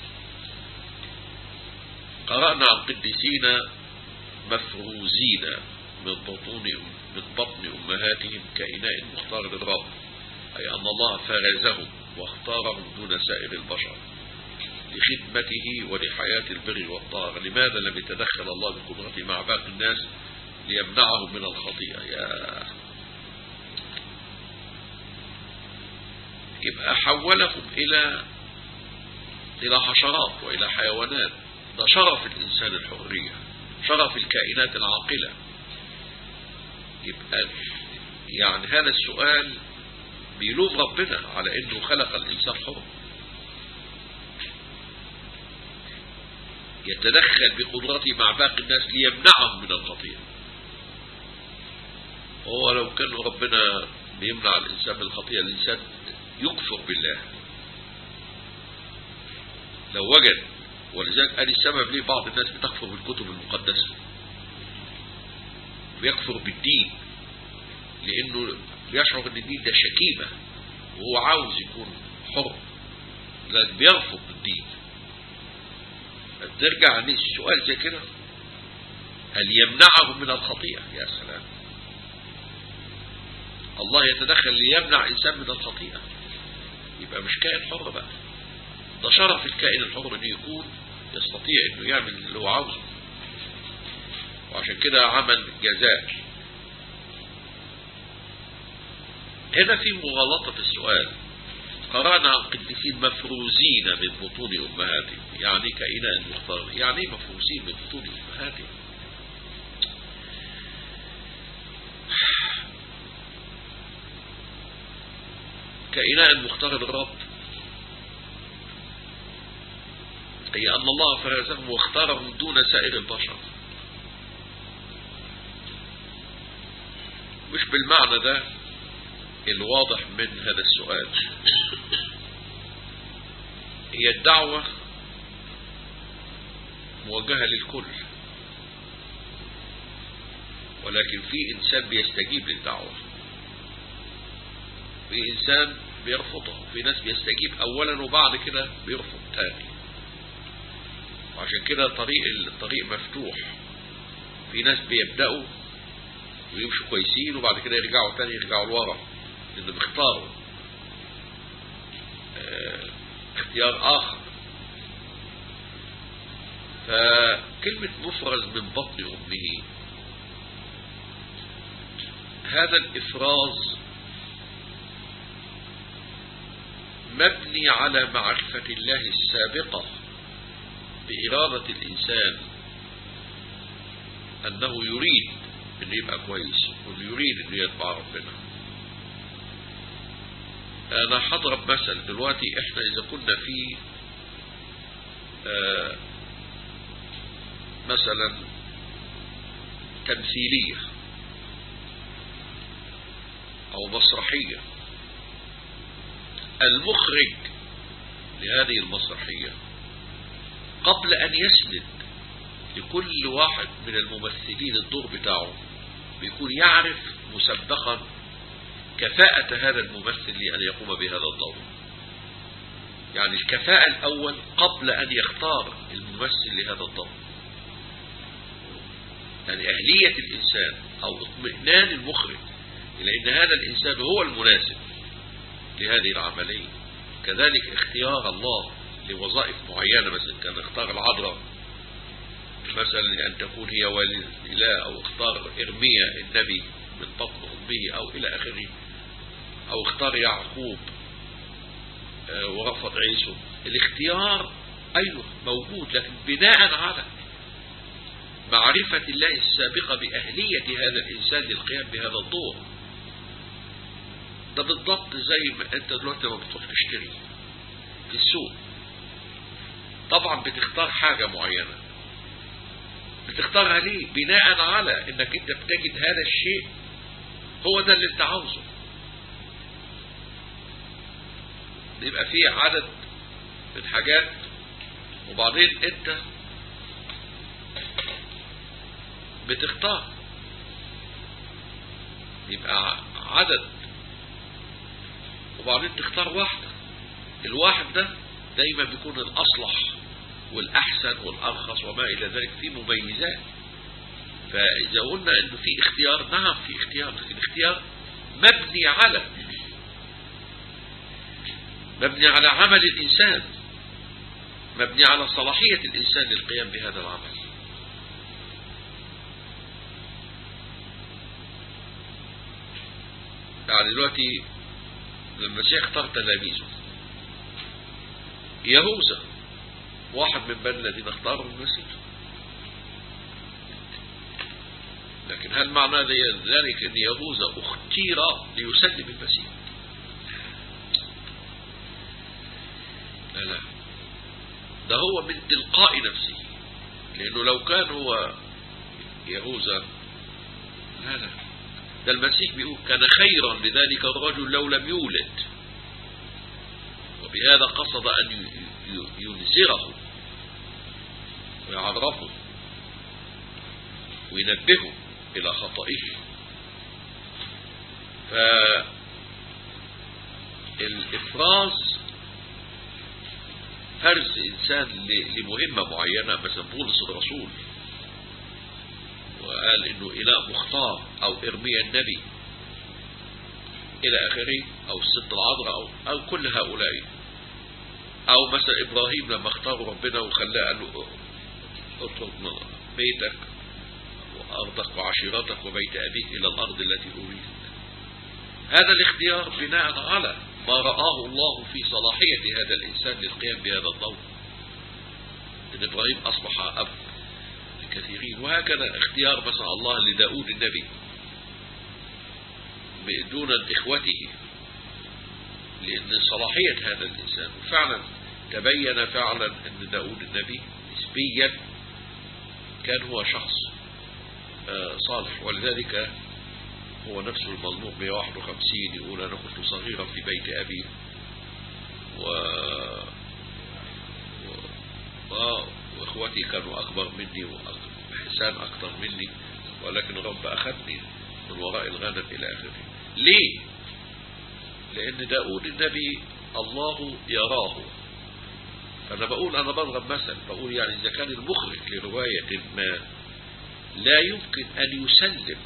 قرأنا عن قديسين مفروزين من بطون من بطن أمهاتهم كإناء مختار للرب أي أن الله فرزهم واختارهم دون سائر البشر لخدمته ولحياة البر والطاعة لماذا لم يتدخل الله بقدرته مع باقي الناس ليمنعهم من الخطيئة يا يبقى حولهم إلى إلى حشرات وإلى حيوانات ده شرف الإنسان الحرية شرف الكائنات العاقلة يبقى يعني هذا السؤال بيلوم ربنا على انه خلق الانسان حر يتدخل بقدرته مع باقي الناس ليمنعهم من الخطيئة هو لو كان ربنا بيمنع الإنسان من الخطيئة الإنسان يكفر بالله لو وجد ولذلك قال السبب ليه بعض الناس بتكفر بالكتب المقدسة بيكفر بالدين لأنه بيشعر أن الدين ده شكيمة وهو عاوز يكون حر لكن بيرفض الدين ترجع عن السؤال زي كده هل يمنعهم من الخطيئة يا سلام الله يتدخل ليمنع إنسان من الخطيئة يبقى مش كائن حر بقى ده شرف الكائن الحر انه يكون يستطيع انه يعمل اللي هو عاوزه وعشان كده عمل جزاء هنا في مغالطة في السؤال قرأنا عن قديسين مفروزين من بطون أمهاتهم يعني كائنات مختار يعني ايه مفروزين من بطون أمهاتهم كائنات مختار الرب أي أن الله فرزهم واختارهم دون سائر البشر مش بالمعنى ده الواضح من هذا السؤال هي الدعوة موجهة للكل ولكن في إنسان بيستجيب للدعوة في إنسان بيرفضها في ناس بيستجيب أولا وبعد كده بيرفض تاني وعشان كده طريق الطريق مفتوح في ناس بيبدأوا ويمشوا كويسين وبعد كده يرجعوا تاني يرجعوا لورا لأنه بيختاروا اه اختيار آخر فكلمة مفرز من بطن أمه هذا الإفراز مبني على معرفة الله السابقة بإرادة الإنسان أنه يريد أنه يبقى كويس وأنه يريد أنه يتبع ربنا أنا هضرب مثل دلوقتي إحنا إذا كنا في آه مثلا تمثيلية أو مسرحية المخرج لهذه المسرحية قبل أن يسند لكل واحد من الممثلين الدور بتاعه بيكون يعرف مسبقا كفاءة هذا الممثل لأن يقوم بهذا الدور يعني الكفاءة الأول قبل أن يختار الممثل لهذا الدور يعني أهلية الإنسان أو اطمئنان المخرج إلى أن هذا الإنسان هو المناسب لهذه العملية كذلك اختيار الله لوظائف معينة مثلا كان اختار العذراء مثلا لأن تكون هي والد الإله أو اختار إرميا النبي من بطن أمه أو إلى آخره أو اختار يعقوب اه ورفض عيسو الاختيار أيوه موجود لكن بناء على معرفة الله السابقة بأهلية هذا الإنسان للقيام بهذا الدور ده بالضبط زي ما انت دلوقتي لما بتروح تشتري في السوق طبعا بتختار حاجة معينة بتختارها ليه بناء على انك انت بتجد هذا الشيء هو ده اللي انت عاوزه يبقى فيه عدد من حاجات وبعدين انت بتختار يبقى عدد وبعدين تختار واحدة الواحد ده دايما بيكون الأصلح والأحسن والأرخص وما إلى ذلك في مميزات فإذا قلنا أنه في اختيار نعم في اختيار لكن اختيار مبني على مبني على عمل الإنسان مبني على صلاحية الإنسان للقيام بهذا العمل يعني دلوقتي لما المسيح اختار تلاميذه يهوذا واحد من بني الذين اختاروا المسيح لكن هل معنى ذلك ان يهوذا اختير ليسلم المسيح لا لا ده هو من تلقاء نفسه لأنه لو كان هو يهوذا لا لا ده المسيح بيقول كان خيرا لذلك الرجل لو لم يولد وبهذا قصد أن ينذره ويعرفه وينبهه إلى خطئه فالإفراز فرز إنسان لمهمة معينة مثلا بولس الرسول وقال إنه إله مختار أو إرميا النبي إلى آخره أو الست العذراء أو, أو كل هؤلاء أو مثلا إبراهيم لما اختار ربنا وخلاه قال له اترك بيتك وأرضك وعشيرتك وبيت أبيك إلى الأرض التي أريد هذا الاختيار بناء على ما رآه الله في صلاحية هذا الإنسان للقيام بهذا الدور إن إبراهيم أصبح أب لكثيرين وهكذا اختيار مثلا الله لداود النبي دون إخوته لأن صلاحية هذا الإنسان فعلا تبين فعلا أن داود النبي نسبيا كان هو شخص صالح ولذلك هو نفسه المظلوم 151 يقول أنا كنت صغيرا في بيت أبي و... و... وإخوتي كانوا أكبر مني وحسان أكثر مني ولكن رب أخذني من وراء الغنم إلى آخره ليه؟ لأن داود النبي الله يراه فأنا بقول أنا بضرب مثل بقول يعني إذا كان المخرج لرواية ما لا يمكن أن يسلم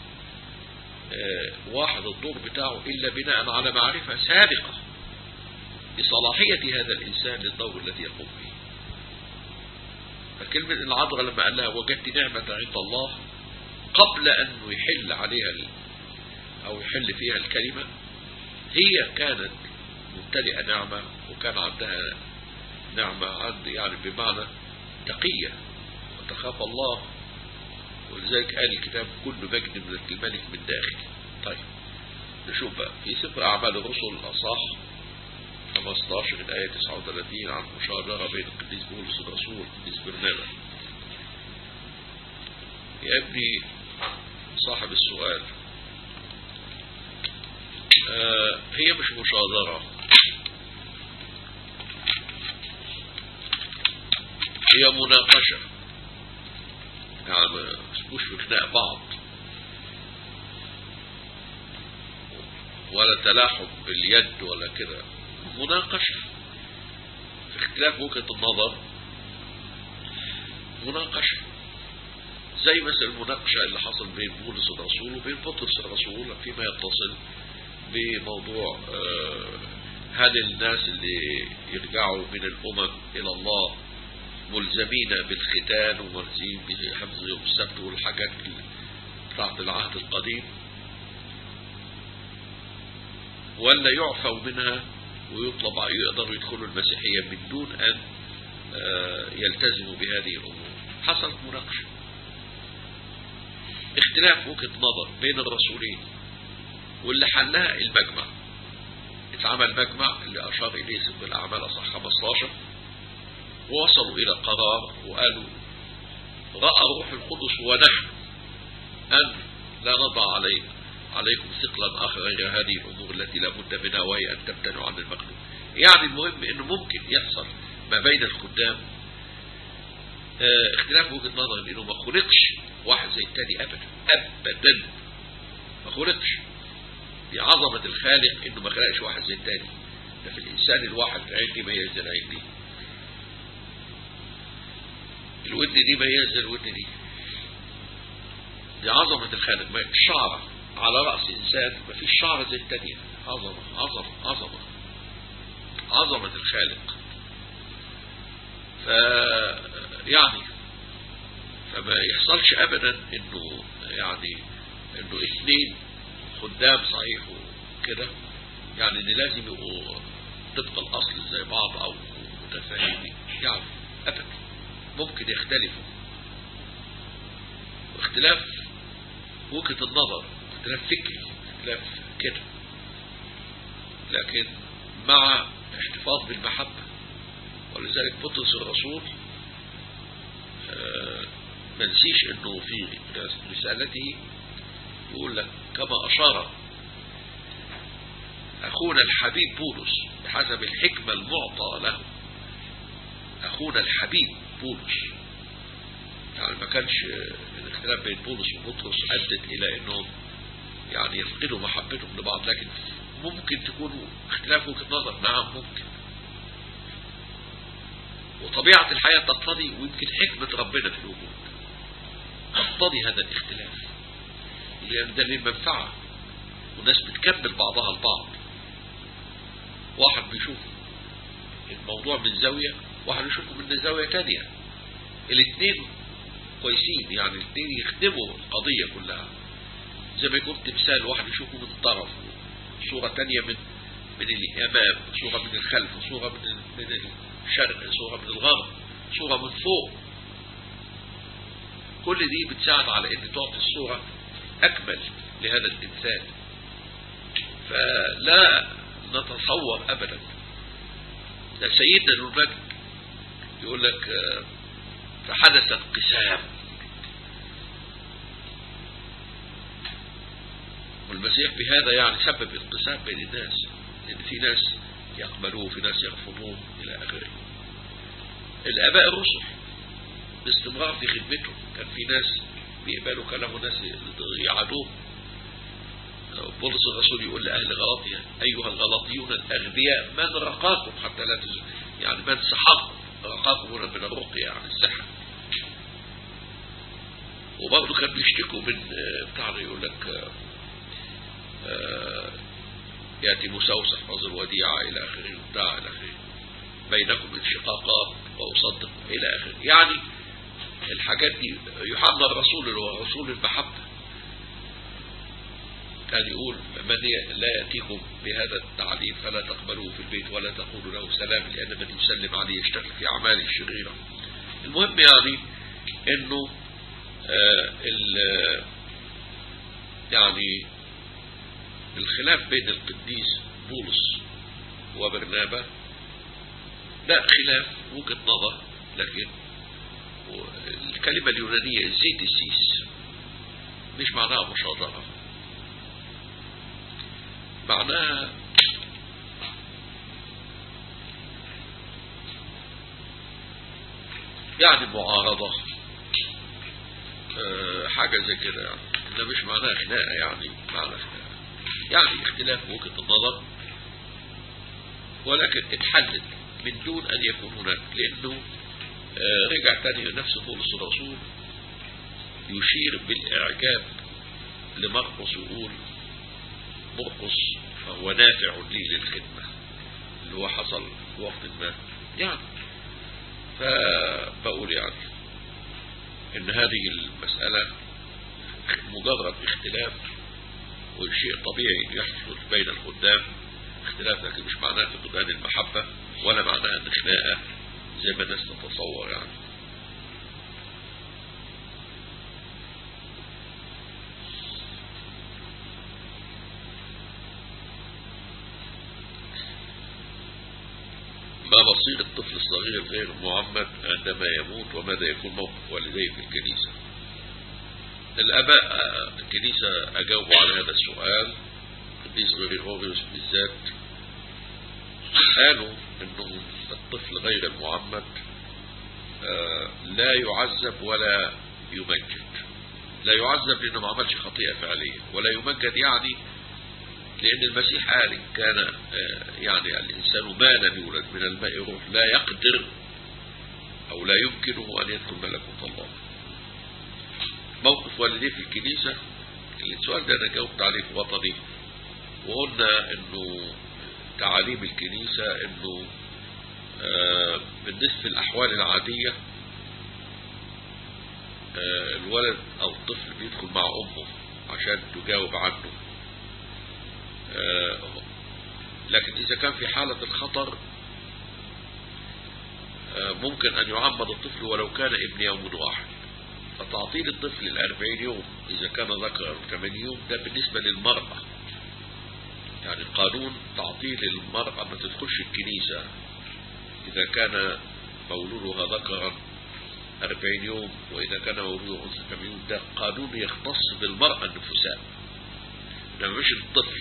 واحد الدور بتاعه إلا بناء على معرفة سابقة بصلاحية هذا الإنسان للدور الذي يقوم به فكلمة العذراء لما قال لها وجدت نعمة عند الله قبل أن يحل عليها أو يحل فيها الكلمة هي كانت ممتلئة نعمة وكان عندها نعمة عند يعني بمعنى تقية وتخاف الله ولذلك قال الكتاب كل مجد من الملك من داخل طيب نشوف بقى في سفر أعمال الرسل الأصح 15 الآية 39 عن مشاجرة بين القديس بولس الرسول والقديس برنابا يا ابني صاحب السؤال آه هي مش مشاجرة هي مناقشة يعني مش في خناق بعض ولا تلاحم باليد ولا كده مناقشة في اختلاف وجهة النظر مناقشة زي مثلا المناقشة اللي حصل بين بولس الرسول وبين بطرس الرسول فيما يتصل بموضوع هل الناس اللي يرجعوا من الأمم إلى الله ملزمين بالختان وملزمين بحفظ يوم السبت والحاجات بتاعت العهد القديم ولا يعفوا منها ويطلب يقدروا يدخلوا المسيحية من دون أن يلتزموا بهذه الأمور حصلت مناقشة اختلاف وجهة نظر بين الرسولين واللي حلها المجمع اتعمل مجمع اللي أشار إليه سفر الأعمال أصح 15 ووصلوا إلى قرار وقالوا رأى روح القدس ونحن أن لا نضع عليه عليكم ثقلا آخر غير هذه الأمور التي لا بد منها وهي أن تمتنعوا عن المخلوق يعني المهم أنه ممكن يحصل ما بين الخدام اه اختلاف وجهة نظر أنه ما خلقش واحد زي التاني أبدا أبدا ما خلقش دي عظمة الخالق أنه ما خلقش واحد زي التاني ده في الإنسان الواحد العين دي ميز العين دي الود دي ميز الود دي دي عظمة الخالق ما الشعر على رأس إنسان ما فيش شعر زي التانية عظمة عظمة عظمة عظمة الخالق ف يعني فما يحصلش أبدا إنه يعني إنه اثنين خدام صحيح وكده يعني إن لازم يبقوا طبق الأصل زي بعض أو متفاهمين يعني أبدا ممكن يختلفوا واختلاف وجهة النظر اختلاف فكري اختلاف كده لكن مع احتفاظ بالمحبة ولذلك بطرس الرسول ما نسيش انه في رسالته يقول لك كما اشار اخونا الحبيب بولس بحسب الحكمة المعطى له اخونا الحبيب بولس يعني ما كانش الاختلاف بين بولس وبطرس ادت الى انهم يعني يفقدوا محبتهم لبعض لكن ممكن تكون اختلاف وجهة نظر نعم ممكن وطبيعة الحياة تقتضي ويمكن حكمة ربنا في الوجود تقتضي هذا الاختلاف لأن ده للمنفعة والناس بتكمل بعضها البعض واحد بيشوف الموضوع من زاوية واحد يشوفه من زاوية تانية الاثنين كويسين يعني الاثنين يخدموا القضية كلها زي ما يكون تمثال واحد يشوفه من طرف صورة تانية من من الأمام صورة من الخلف صورة من من الشرق صورة من الغرب صورة من فوق كل دي بتساعد على ان تعطي الصورة اكمل لهذا الانسان فلا نتصور ابدا ده سيدنا المجد يقول لك فحدث انقسام والمسيح بهذا يعني سبب انقسام بين الناس لان في ناس يقبلوه وفي ناس يرفضوه الى اخره الاباء الرسل باستمرار في خدمتهم كان في ناس بيقبلوا كلامه ناس يعادوه بولس الرسول يقول لأهل غلاطيا أيها الغلاطيون الأغبياء من رقاكم حتى لا تزل يعني من سحق رقاكم هنا من الرقية يعني السحر وبرضه كان بيشتكوا من بتاع يقول لك يأتي موسى احفظ الوديعة إلى آخره وبتاع إلى آخره بينكم انشقاقات وأصدق إلى آخره يعني الحاجات دي يوحنا الرسول اللي هو رسول المحبة كان يقول من لا يأتيكم بهذا التعليم فلا تقبلوه في البيت ولا تقولوا له سلام لأن من يسلم عليه يشتغل في أعماله الشريرة المهم يعني انه آه يعني الخلاف بين القديس بولس وبرنابا لا خلاف وجهة نظر لكن الكلمة اليونانية زيت السيس مش معناها مشاطرة معناها يعني معارضة أه حاجة زي كده يعني ده مش معناها خناقة يعني معنى خناقة يعني اختلاف وجهة النظر ولكن اتحلت من دون ان يكون هناك لانه أه رجع تاني نفس بولس الرسول يشير بالاعجاب لمرقس يقول مرقس فهو نافع لي للخدمة اللي هو حصل في وقت ما يعني فبقول يعني ان هذه المسألة مجرد اختلاف والشيء طبيعي يحصل بين الخدام اختلاف لكن مش معناه فقدان المحبة ولا معناه ان خناقة زي ما الناس تتصور يعني ما مصير الطفل الصغير غير المعمد عندما يموت وماذا يكون موقف والديه في الكنيسة الآباء الكنيسة أجاوبوا على هذا السؤال القديس غريغوريوس بالذات قالوا أنه الطفل غير المعمد لا يعذب ولا يمجد لا يعذب لأنه ما عملش خطيئة فعلية ولا يمجد يعني لأن المسيح قال إن كان يعني الإنسان ما لم يولد من الماء روح لا يقدر أو لا يمكنه أن يدخل ملكوت الله موقف والديه في الكنيسة السؤال ده أنا جاوبت عليه في وطني وقلنا إنه تعاليم الكنيسة إنه آه بالنسبة للأحوال العادية آه الولد أو الطفل بيدخل مع أمه عشان تجاوب عنه آه لكن إذا كان في حالة الخطر ممكن أن يعمد الطفل ولو كان ابن يوم واحد فتعطيل الطفل الأربعين يوم إذا كان ذكر ثمان يوم ده بالنسبة للمرأة يعني قانون تعطيل المرأة ما تدخلش الكنيسة إذا كان مولودها ذكرا 40 يوم وإذا كان مولود أنثى 80 يوم ده قانون يختص بالمرأة النفساء ده مش الطفل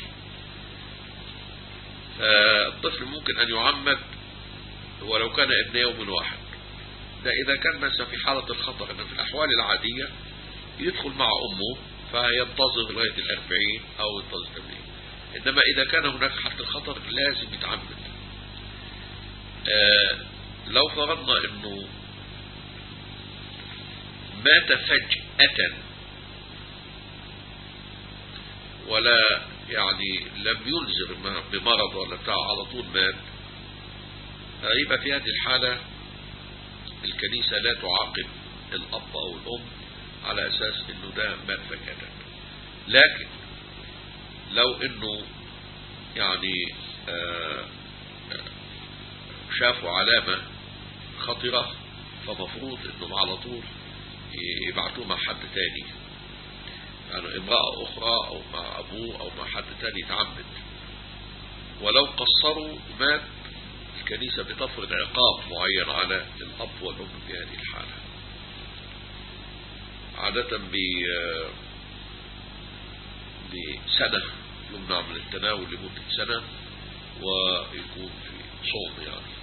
فالطفل ممكن أن يعمد ولو كان ابن يوم واحد ده إذا كان مثلا في حالة الخطر إن في الأحوال العادية يدخل مع أمه فينتظر لغاية الأربعين أو ينتظر الثمانين إنما إذا كان هناك حالة الخطر لازم يتعمد آه لو فرضنا أنه مات فجأة ولا يعني لم ينذر بمرض ولا بتاع على طول مات يبقى في هذه الحالة الكنيسة لا تعاقب الأب أو الأم على أساس أنه ده مات فجأة لكن لو أنه يعني آه شافوا علامة خطرة فمفروض أنهم على طول يبعتوه مع حد تاني يعني امرأة أخرى أو مع أبوه أو مع حد تاني يتعمد ولو قصروا مات الكنيسة بتفرض عقاب معين على الأب والأم في هذه الحالة عادة ب بسنة يمنع من التناول لمدة سنة ويكون في صوم يعني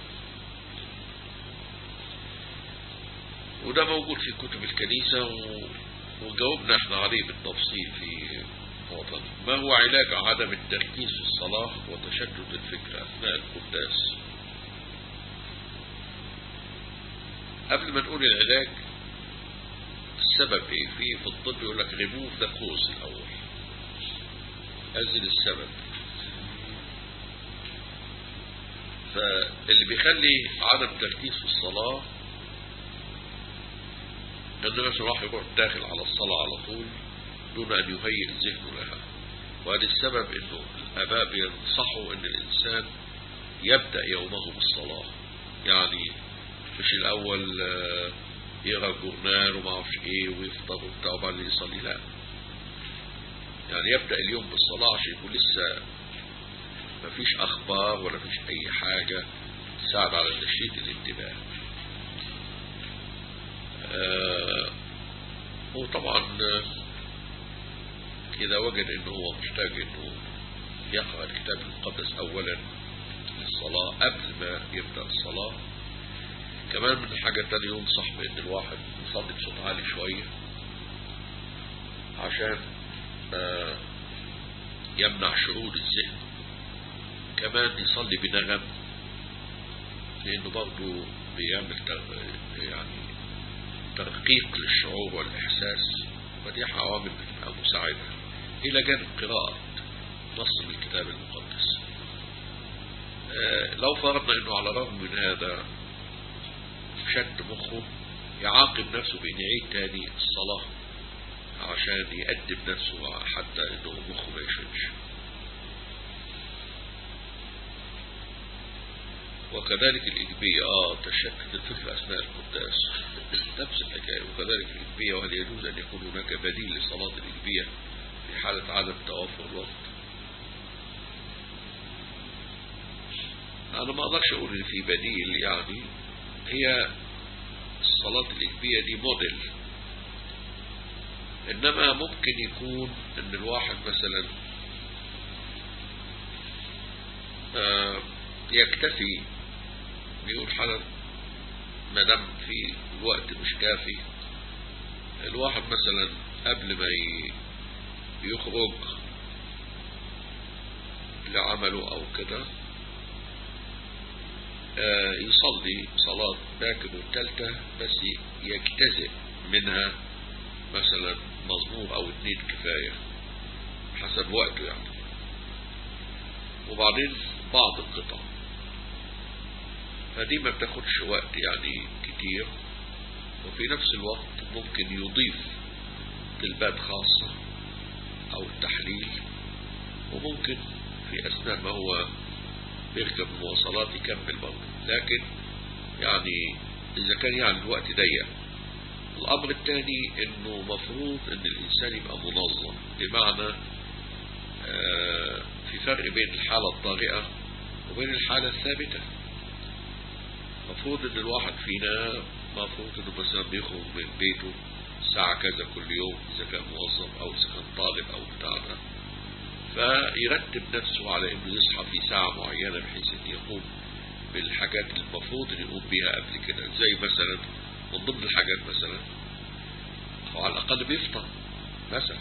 وده موجود في كتب الكنيسة و... وجاوبنا احنا عليه بالتفصيل في وطن ما هو علاج عدم التركيز في الصلاة وتشتت الفكر أثناء القداس قبل ما نقول العلاج السبب ايه في في الطب يقول لك ريموف ذا كوز الاول ازل السبب فاللي بيخلي عدم تركيز في الصلاة ان مثلا واحد يروح داخل على الصلاة على طول دون ان يهيئ ذهنه لها وهذا السبب انه الاباء بينصحوا ان الانسان يبدأ يومه بالصلاة يعني مش الاول يقرا الجورنال وما اعرفش ايه ويفطر وبتاع وبعدين يصلي لا يعني يبدا اليوم بالصلاه عشان يكون لسه ما فيش اخبار ولا فيش اي حاجه تساعد على تشتيت الانتباه آه وطبعا اذا وجد انه هو محتاج انه يقرا الكتاب المقدس اولا للصلاه قبل ما يبدا الصلاه كمان من الحاجة التانية ينصح بأن الواحد يصلي بصوت عالي شوية عشان آه يمنع شرود الذهن كمان يصلي بنغم لأنه برضه بيعمل يعني ترقيق للشعور والإحساس ودي عوامل بتبقى مساعدة إلى جانب قراءة نص من الكتاب المقدس آه لو فرضنا أنه على الرغم من هذا شد مخه يعاقب نفسه بأن يعيد تاني الصلاة عشان يأدب نفسه حتى انه مخه ما يشدش وكذلك الإجبية آه تشتت الفكر أثناء القداس نفس الحكاية وكذلك الإجبية وهل يجوز أن يكون هناك بديل لصلاة الإجبية في حالة عدم توافر الوقت أنا ما أقدرش أقول إن في بديل يعني هي الصلاة الإجبية دي موديل إنما ممكن يكون إن الواحد مثلا آه يكتفي بيقول حالة ما دام في الوقت مش كافي الواحد مثلا قبل ما يخرج لعمله أو كده يصلي صلاة باكر والتالتة بس يجتزئ منها مثلا مزمور او اتنين كفاية حسب وقته يعني وبعدين بعض القطع فدي ما بتاخدش وقت يعني كتير وفي نفس الوقت ممكن يضيف تلبات خاصة او التحليل وممكن في اثناء ما هو بيركب المواصلات يكمل برضه لكن يعني اذا كان يعني الوقت ضيق الامر الثاني انه مفروض ان الانسان يبقى منظم بمعنى آه في فرق بين الحالة الطارئة وبين الحالة الثابتة مفروض ان الواحد فينا مفروض انه مثلا بيخرج من بيته الساعة كذا كل يوم اذا كان موظف او اذا كان طالب او بتاع ده فيرتب نفسه على انه يصحى في ساعة معينة بحيث ان يقوم بالحاجات اللي المفروض ان يقوم بيها قبل كده زي مثلا من ضمن الحاجات مثلا او على الاقل بيفطر مثلا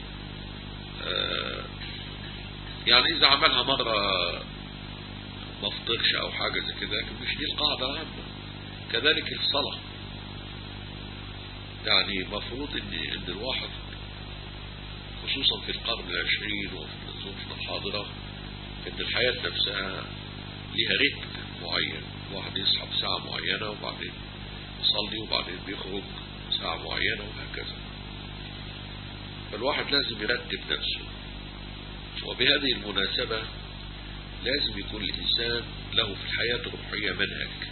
آه يعني اذا عملها مرة ما فطرش او حاجة زي كده لكن مش دي القاعدة العامة كذلك الصلاة يعني مفروض ان ان الواحد خصوصا في القرن العشرين وفي ظروفنا الحاضرة ان الحياة نفسها ليها رتم معين الواحد يصحى بساعة معينة وبعدين يصلي وبعدين بيخرج ساعة معينة وهكذا فالواحد لازم يرتب نفسه وبهذه المناسبة لازم يكون الإنسان له في الحياة الروحية منهج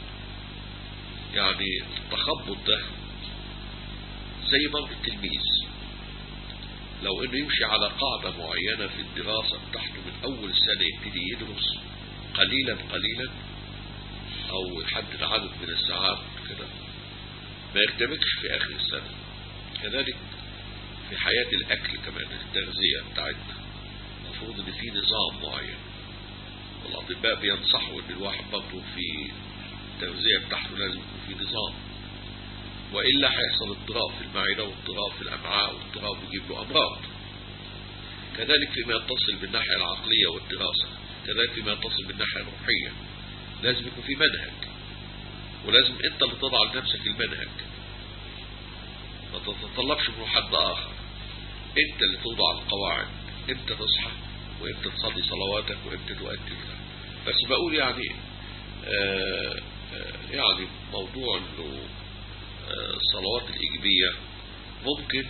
يعني التخبط ده زي ما التلميذ لو انه يمشي على قاعدة معينة في الدراسة بتاعته من اول سنة يبتدي يدرس قليلا قليلا او يحدد عدد من الساعات كده ما يرتبكش في اخر السنة كذلك في حياة الاكل كمان التغذية بتاعتنا المفروض ان في نظام معين والاطباء بينصحوا ان الواحد برضه في التغذية بتاعته لازم يكون في نظام وإلا هيحصل اضطراب في المعدة واضطراب في الأمعاء واضطراب يجيب له أمراض كذلك فيما يتصل بالناحية العقلية والدراسة كذلك فيما يتصل بالناحية الروحية لازم يكون في منهج ولازم انت اللي تضع لنفسك المنهج ما تتطلبش من حد آخر انت اللي توضع القواعد امتى تصحى وامتى تصلي صلواتك وامتى تؤدي بس بقول يعني آآ آآ يعني موضوع انه الصلوات الإيجابية ممكن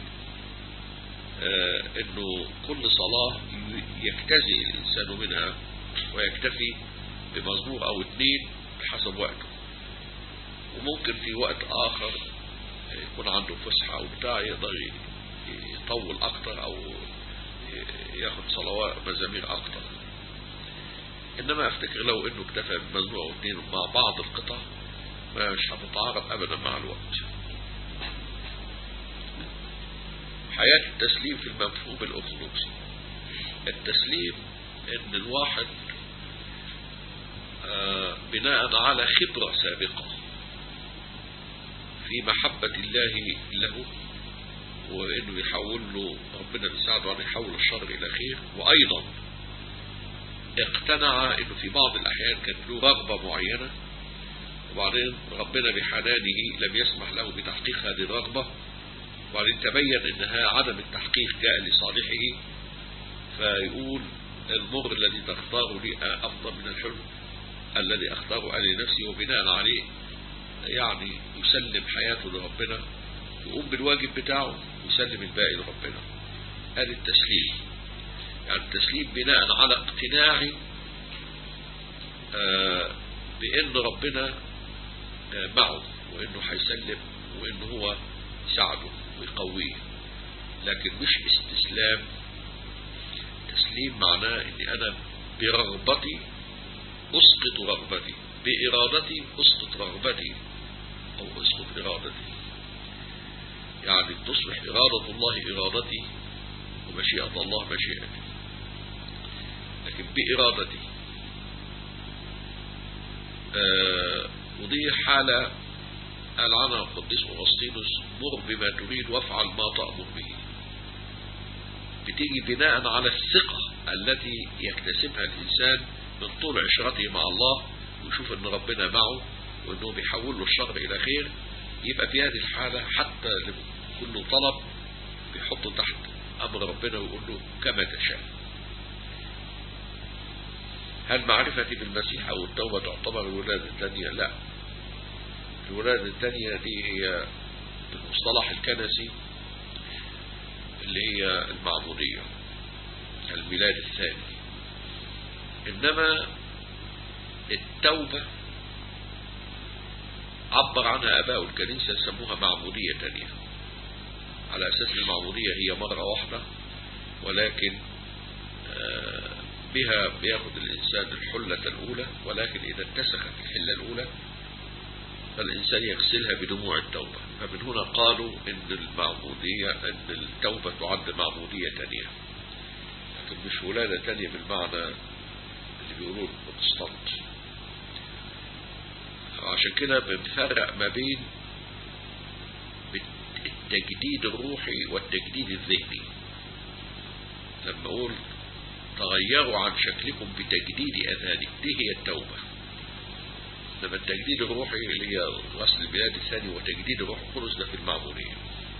انه كل صلاة يجتزئ الإنسان منها ويكتفي بمزمور أو اثنين بحسب وقته وممكن في وقت آخر يكون عنده فسحة أو بتاع يقدر يطول أكتر أو ياخد صلوات مزامير أكتر إنما أفتكر لو إنه اكتفى بمزمور أو اثنين مع بعض القطع مش هتتعارض ابدا مع الوقت حياة التسليم في المفهوم الأرثوذكسي التسليم ان الواحد آه بناء على خبرة سابقة في محبة الله له وانه يحول له ربنا بيساعده ان يحول الشر الى خير وايضا اقتنع انه في بعض الاحيان كانت له رغبة معينة وبعدين ربنا بحنانه لم يسمح له بتحقيق هذه الرغبة وبعدين تبين انها عدم التحقيق جاء لصالحه فيقول المر الذي تختاره لي افضل من الحلم الذي اختاره انا لنفسي وبناء عليه يعني يسلم حياته لربنا يقوم بالواجب بتاعه ويسلم الباقي لربنا هذا التسليم يعني التسليم بناء على اقتناع آه بان ربنا معه وانه هيسلم وانه هو يساعده ويقويه لكن مش استسلام تسليم معناه اني انا برغبتي اسقط رغبتي بارادتي اسقط رغبتي او اسقط ارادتي يعني تصبح ارادة الله ارادتي ومشيئة الله مشيئتي لكن بارادتي آه ودي حالة قال عنها القديس أغسطينوس مر بما تريد وافعل ما تأمر به بتيجي بناء على الثقة التي يكتسبها الإنسان من طول عشرته مع الله ويشوف أن ربنا معه وأنه بيحول له الشر إلى خير يبقى في هذه الحالة حتى كل طلب بيحطه تحت أمر ربنا ويقول له كما تشاء هل معرفتي بالمسيح أو التوبة تعتبر الولادة الثانية لا الولادة الثانية دي هي بالمصطلح الكنسي اللي هي المعمودية الميلاد الثاني إنما التوبة عبر عنها أباء الكنيسة سموها معمودية تانية على أساس المعمودية هي مرة واحدة ولكن بها بياخد الإنسان الحلة الأولى ولكن إذا اتسخت الحلة الأولى الإنسان يغسلها بدموع التوبة فمن هنا قالوا إن المعمودية أن التوبة تعد معمودية تانية لكن مش ولادة تانية بالمعنى اللي بيقولوه البروتستانت عشان كده بنفرق ما بين التجديد الروحي والتجديد الذهني لما اقول تغيروا عن شكلكم بتجديد اذهانكم دي هي التوبة انما التجديد الروحي اللي هي غسل البلاد الثاني وتجديد الروح القدس ده في المعمودية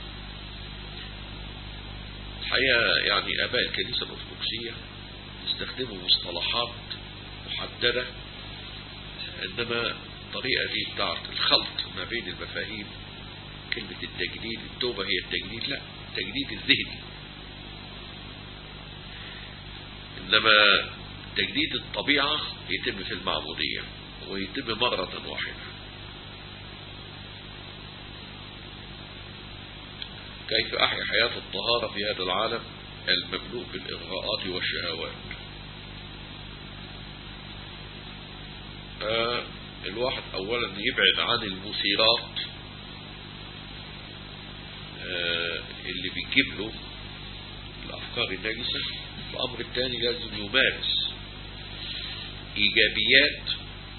الحقيقة يعني اباء الكنيسة الارثوذكسية يستخدموا مصطلحات محددة انما الطريقة دي بتاعت الخلط ما بين المفاهيم كلمة التجديد التوبة هي التجديد لا التجديد الذهني إنما تجديد الطبيعة يتم في المعمودية ويتم مرة واحدة كيف أحيا حياة الطهارة في هذا العالم المملوء بالإغراءات والشهوات آه الواحد أولا يبعد عن المثيرات آه اللي بيجيب له الأفكار النجسة الأمر الثاني لازم يمارس إيجابيات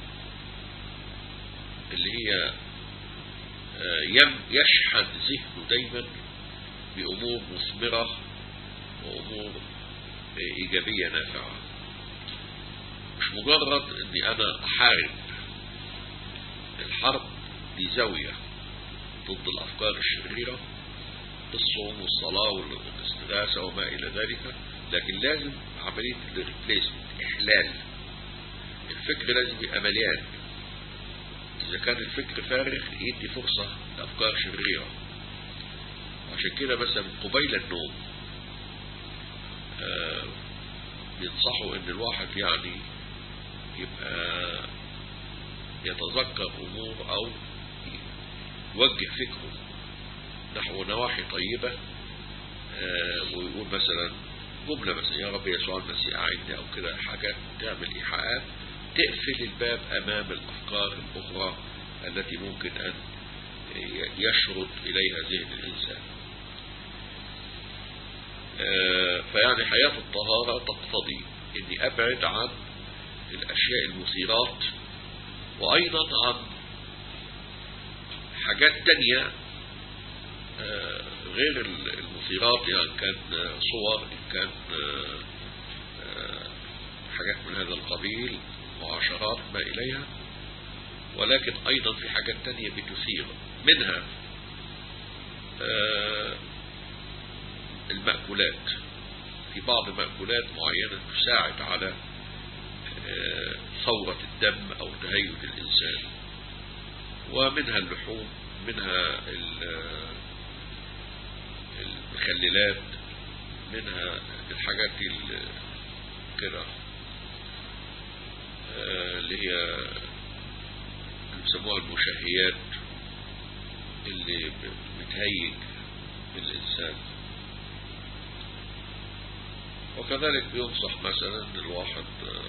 اللي هي آه يشحن ذهنه دايما بأمور مثمرة وأمور إيجابية نافعة مش مجرد أني أنا أحارب الحرب دي زاوية ضد الأفكار الشريرة بالصوم والصلاة والاستغاثة وما إلى ذلك لكن لازم عملية الريبليسمنت إحلال الفكر لازم يبقى مليان إذا كان الفكر فارغ يدي فرصة لأفكار شريرة عشان كده مثلا قبيل النوم آه بينصحوا ان الواحد يعني يبقى يتذكر امور او يوجه فكره نحو نواحي طيبة آه ويقول مثلا جملة مثلا يا رب يسوع المسيح أعيني أو كده حاجة تعمل إيحاءات تقفل الباب أمام الأفكار الأخرى التي ممكن أن يشرد إليها ذهن الإنسان آه فيعني حياة الطهارة تقتضي أني أبعد عن الأشياء المثيرات وأيضا عن حاجات تانية آه غير المثيرات يعني كان صور كان حاجات من هذا القبيل معاشرات ما إليها ولكن أيضا في حاجات تانية بتثير منها المأكولات في بعض مأكولات معينة تساعد على ثورة الدم أو تهيج الإنسان ومنها اللحوم منها المخللات منها الحاجات كده اللي هي بيسموها المشهيات اللي بتهيج الإنسان وكذلك بينصح مثلا الواحد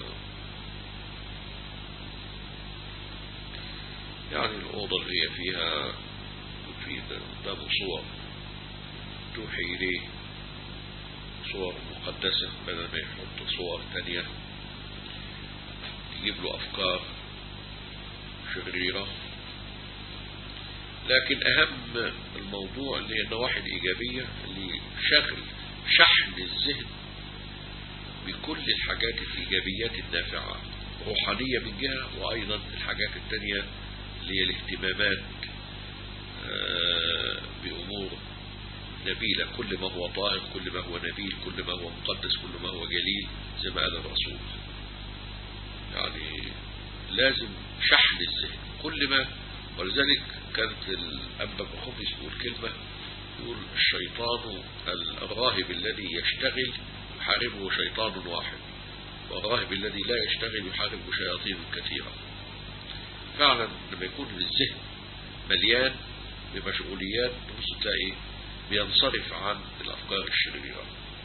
يعني الأوضة اللي هي فيها في قدامه صور توحي إليه صور مقدسة بدل ما يحط صور تانية يجيب له أفكار شريرة لكن أهم الموضوع اللي هي النواحي الإيجابية اللي شغل شحن الذهن بكل الحاجات الإيجابيات النافعة روحانية من جهة وأيضا الحاجات التانية اللي هي الاهتمامات بأمور نبيلة كل ما هو طاهر كل ما هو نبيل كل ما هو مقدس كل ما هو جليل زي ما قال الرسول يعني لازم شحن الذهن كل ما ولذلك كانت الأنبا بخفس يقول كلمة يقول الشيطان الراهب الذي يشتغل يحاربه شيطان واحد والراهب الذي لا يشتغل يحارب شياطين كثيرة فعلا لما يكون الذهن مليان بمشغوليات تبص تلاقي بينصرف عن الأفكار الشريرة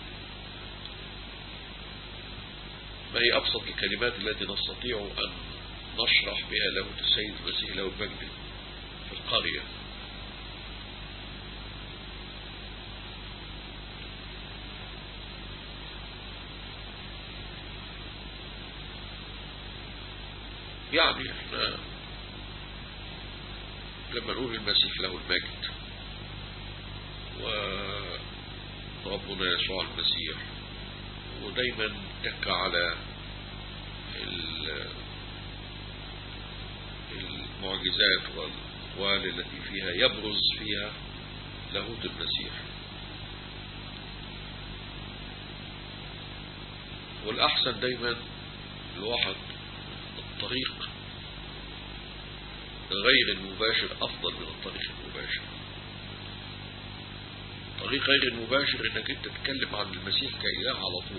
ما هي أبسط الكلمات التي نستطيع أن نشرح بها له السيد المسيح له المجد في القرية يعني احنا لما نقول المسيح له المجد وربنا يسوع المسيح ودايما تكى على المعجزات والأقوال التي فيها يبرز فيها لاهوت المسيح والأحسن دايما الواحد الطريق غير المباشر أفضل من الطريق المباشر الطريق غير المباشر انك انت تتكلم عن المسيح كإله على طول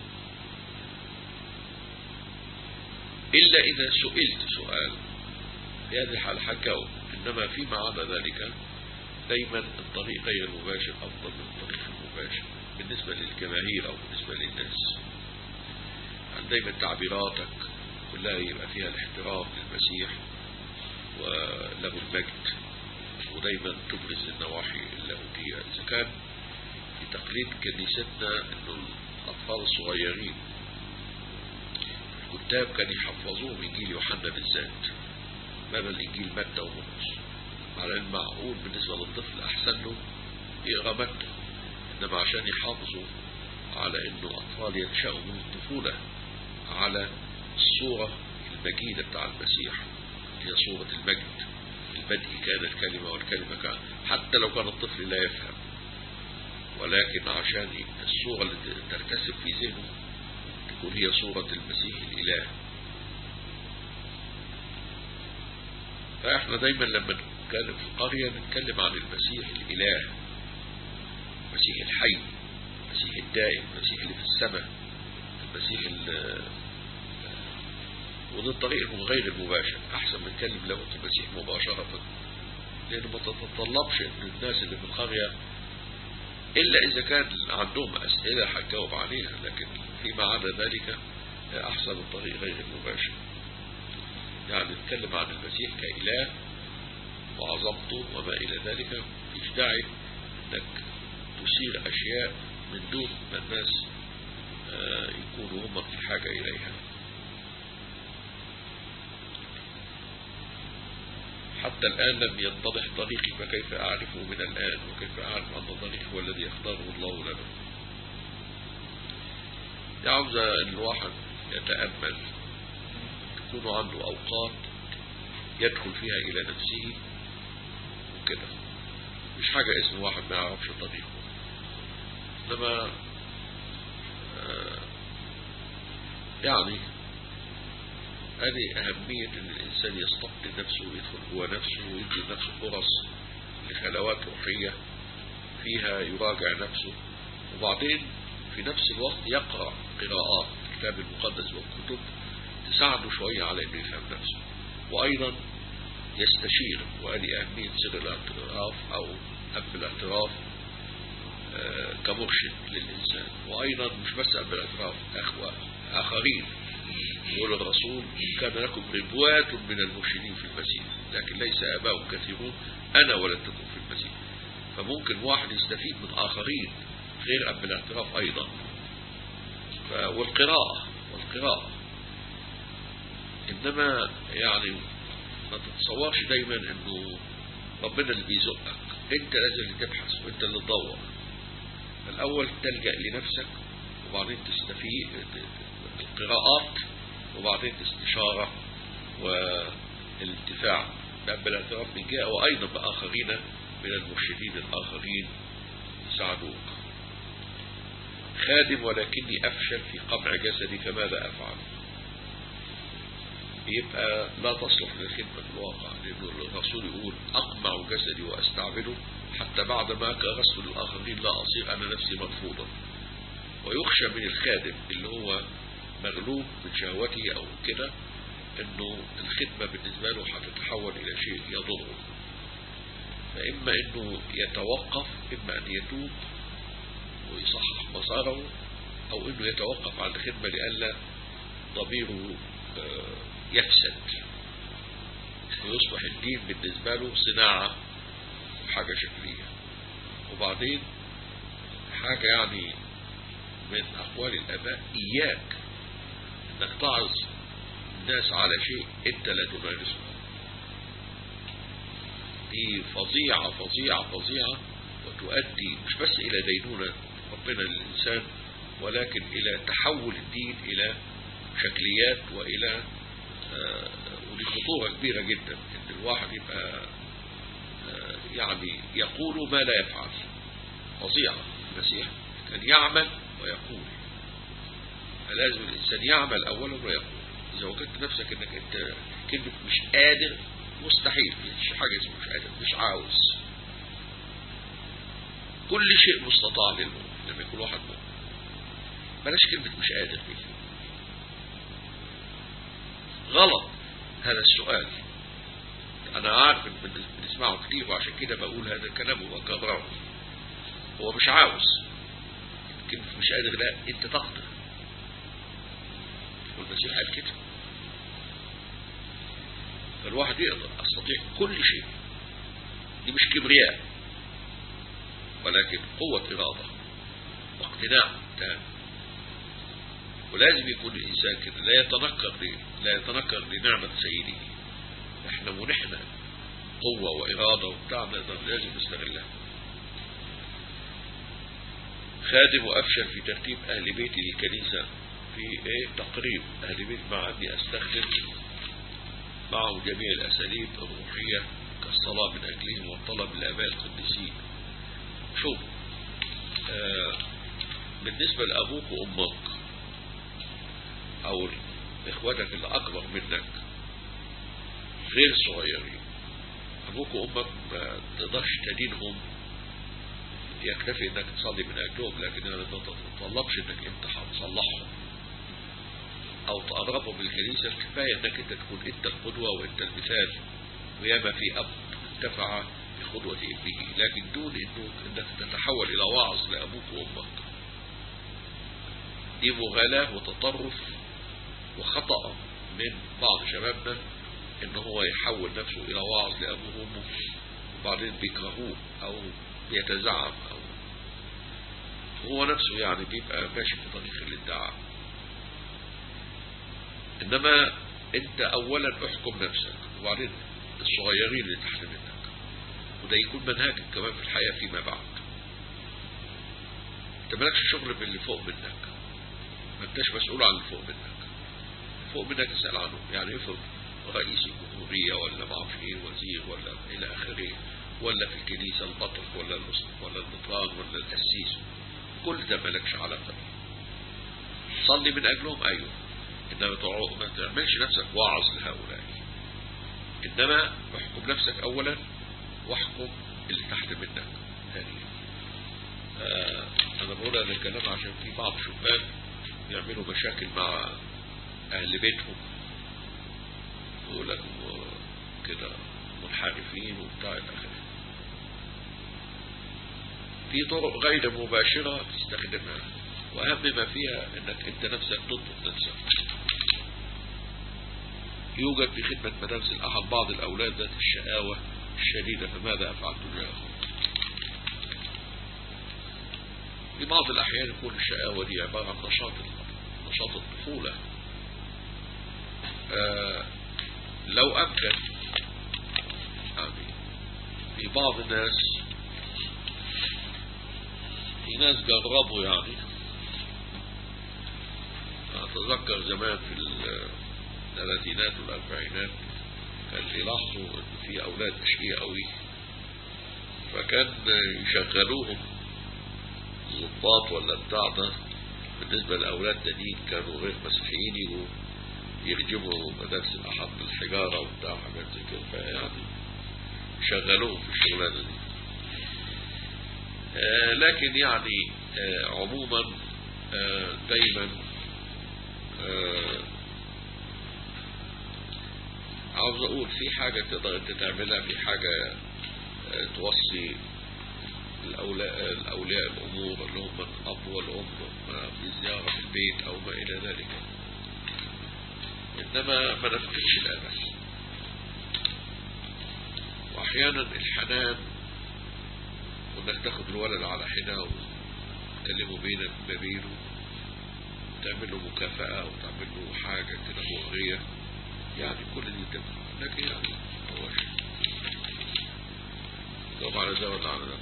إلا إذا سئلت سؤال في هذه الحالة حكاوا إنما فيما عدا ذلك دايما الطريق غير المباشر أفضل من الطريق المباشر بالنسبة للجماهير أو بالنسبة للناس يعني دايما تعبيراتك كلها يبقى فيها الاحترام للمسيح وله المجد ودايما تبرز النواحي اللاهوتية إذا كان في تقليد كنيستنا أنه الأطفال الصغيرين الكتاب كان يحفظوهم إنجيل يوحنا بالذات بدل إنجيل متى ومرقس على المعقول بالنسبة للطفل أحسن له يقرأ متى إنما عشان يحافظوا على إنه أطفال ينشأوا من الطفولة على الصورة المجيدة بتاع المسيح هي صورة المجد البدء كان الكلمة والكلمة كان حتى لو كان الطفل لا يفهم ولكن عشان الصورة اللي ترتسم في ذهنه تكون هي صورة المسيح الإله فإحنا دايما لما نتكلم في القرية نتكلم عن المسيح الإله المسيح الحي المسيح الدائم المسيح اللي في السماء المسيح وده الطريق غير المباشر أحسن من نتكلم له المسيح مباشرة لأنه ما تتطلبش أن الناس اللي في القرية إلا إذا كان عندهم أسئلة هتجاوب عليها لكن فيما عدا ذلك أحسن الطريق غير المباشر يعني نتكلم عن المسيح كإله وعظمته وما إلى ذلك مش داعي أنك تثير أشياء من دون ما الناس يكونوا هم في حاجة إليها حتى الآن لم يتضح طريقي فكيف أعرفه من الآن وكيف أعرف أن طريقي هو الذي يختاره الله لنا يعوز الواحد يتأمل يكون عنده أوقات يدخل فيها إلى نفسه وكده مش حاجة اسم واحد ما يعرفش طريقه إنما يعني هذه أهمية أن الإنسان يستقل نفسه ويدخل جوه نفسه ويدي نفسه فرص لخلوات روحية فيها يراجع نفسه وبعدين في نفس الوقت يقرأ قراءات الكتاب المقدس والكتب تساعده شوية على أنه يفهم نفسه وأيضا يستشير وهذه أهمية سر الاعتراف أو أب الاعتراف كمرشد للإنسان وأيضا مش بس أب الاعتراف أخوة آخرين يقول الرسول كان لكم ربوات من المرشدين في المسيح لكن ليس آباء كثيرون أنا ولدتكم في المسيح فممكن واحد يستفيد من آخرين غير أب الاعتراف أيضا والقراءة والقراءة إنما يعني ما تتصورش دايما أنه ربنا اللي بيزقك أنت لازم اللي تبحث وأنت اللي تدور الأول تلجأ لنفسك وبعدين تستفيد القراءات وبعدين استشارة والانتفاع بأب الاعتراف من جهة وأيضا بآخرين من المرشدين الآخرين يساعدوك خادم ولكني أفشل في قمع جسدي فماذا أفعل يبقى لا تصلح للخدمة في الواقع لأن الرسول يقول أقمع جسدي وأستعبده حتى بعد ما كرست للآخرين لا أصير أنا نفسي مرفوضا ويخشى من الخادم اللي هو مغلوب من شهوته أو كده أنه الخدمة بالنسبة له هتتحول إلى شيء يضره فإما أنه يتوقف إما أن يتوب ويصحح مساره أو أنه يتوقف عن الخدمة لئلا ضميره يفسد ويصبح الدين بالنسبة له صناعة حاجة شكلية وبعدين حاجة يعني من أقوال الآباء إياك إنك تعظ الناس على شيء أنت لا تمارسه دي فظيعة فظيعة فظيعة وتؤدي مش بس إلى دينونة ربنا للإنسان ولكن إلى تحول الدين إلى شكليات وإلى آه ودي خطورة كبيرة جدا إن الواحد يبقى آه يعني يقول ما لا يفعل فظيعة المسيح كان يعمل ويقول فلازم الإنسان يعمل أولا ويقول إذا وجدت نفسك إنك أنت كلمة مش قادر مستحيل مش حاجة اسمها مش قادر مش عاوز كل شيء مستطاع للمؤمن لما يكون واحد مؤمن بلاش كلمة مش قادر دي غلط هذا السؤال أنا عارف إن بنسمعه كتير وعشان كده بقول هذا الكلام وبكرره هو مش عاوز كلمة مش قادر لا أنت تقدر والمسيح قال كده فالواحد يقدر استطيع كل شيء دي مش كبرياء ولكن قوة إرادة واقتناع تام ولازم يكون الإنسان كده لا يتنكر لا يتنكر لنعمة سيده احنا منحنا قوة وإرادة وبتاع نقدر لازم نستغلها خادم وأفشل في ترتيب أهل بيتي للكنيسة في ايه تقريب أهل بيت مع أني أستخدم معه جميع الأساليب الروحية كالصلاة من أجلهم والطلب لآباء القديسين شوف آه بالنسبة لأبوك وأمك أو إخواتك اللي أكبر منك غير صغيرين أبوك وأمك ما تقدرش تدينهم يكتفي انك تصلي من اجلهم لكن ما تتطلبش انك انت هتصلحهم او تقربهم للكنيسة كفاية انك انت تكون انت القدوة وانت المثال وياما في اب انتفع بقدوة ابنه لكن دون انه انك تتحول الى واعظ لابوك وامك دي مغالاة وتطرف وخطأ من بعض شبابنا ان هو يحول نفسه الى واعظ لابوه وامه وبعدين بيكرهوه او بيتزعم او هو نفسه يعني بيبقى ماشي في طريق الادعاء انما انت اولا احكم نفسك وبعدين الصغيرين اللي تحت منك وده يكون منهجك كمان في الحياة فيما بعد انت مالكش شغل باللي فوق منك ما انتش مسؤول عن اللي فوق منك فوق منك اسأل عنه يعني افرض رئيس الجمهورية ولا ما اعرفش ايه وزير ولا الى اخره ولا في الكنيسة البطرك ولا ولا المطران ولا القسيس كل ده مالكش علاقة صلي من أجلهم أيوه إنما ما تعملش نفسك واعظ لهؤلاء إنما احكم نفسك أولا واحكم اللي تحت منك ثانيا آه أنا بقول هذا الكلام عشان في بعض شباب يعملوا مشاكل مع أهل بيتهم يقول لك كده منحرفين وبتاع إلى آخره في طرق غير مباشرة تستخدمها وأهم ما فيها أنك أنت نفسك تضبط نفسك يوجد في خدمة مدارس الأحد بعض الأولاد ذات الشقاوة الشديدة فماذا أفعلت يا أخو في بعض الأحيان يكون الشقاوة دي عبارة عن نشاط نشاط الطفولة آه لو أمكن يعني في بعض الناس في ناس جربوا يعني أتذكر زمان في الثلاثينات والأربعينات كان يلاحظوا إن في أولاد أشقياء قوي فكان يشغلوهم ضباط ولا بتاع ده بالنسبة لأولاد تانيين كانوا غير مسيحيين يجوا يرجموا مدارس الأحد بالحجارة وبتاع حاجات زي كده فيعني شغلوهم في الشغلانة دي آه لكن يعني آه عموما آه دايما عاوز اقول في حاجة تقدر انت تعملها في حاجة توصي الأولاء, الأولياء الأمور اللي هم الأب والأم في زيارة في البيت أو ما إلى ذلك إنما ما نفقدش الأمل واحيانا الحنان وانك تاخد الولد على حده وتكلمه بينك وبينه تعمل له مكافأة او تعمل له حاجة كده مغرية يعني كل دي تبقى لكن يعني هو شيء جاوب على ده ولا على ده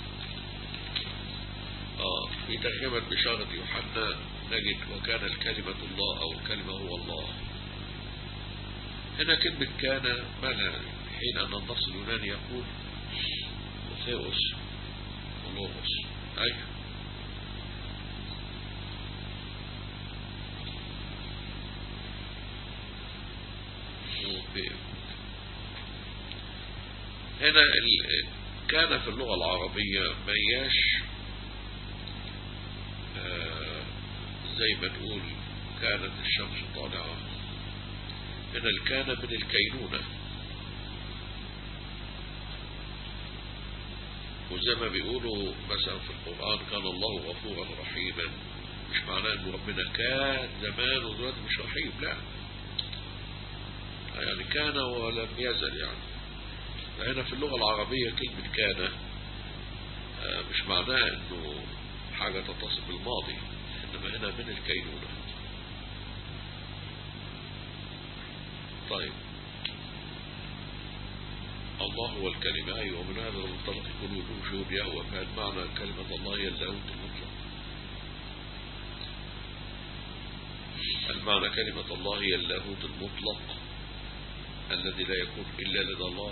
اه في ترجمة بشارة يوحنا نجد وكان الكلمة الله او الكلمة هو الله هنا كلمة كان مالها حين أن النص اليوناني يقول ثيوس ولوغوس أيوه هنا ال... كان في اللغة العربية مياش آه زي ما تقول كانت الشمس طالعة هنا الكان من الكينونة وزي ما بيقولوا مثلا في القرآن كان الله غفورا رحيما مش معناه ان ربنا كان زمان ودلوقتي مش رحيم لا يعني كان ولم يزل يعني هنا في اللغة العربية كلمة كان مش معناه انه حاجة تتصل بالماضي انما هنا من الكينونة طيب الله هو الكلمة أيوة ومن هذا المنطلق يكون وجود يهوى فهل معنى كلمة الله هي اللاهوت المطلق المعنى كلمة الله هي اللاهوت المطلق الذي لا يكون إلا لدى الله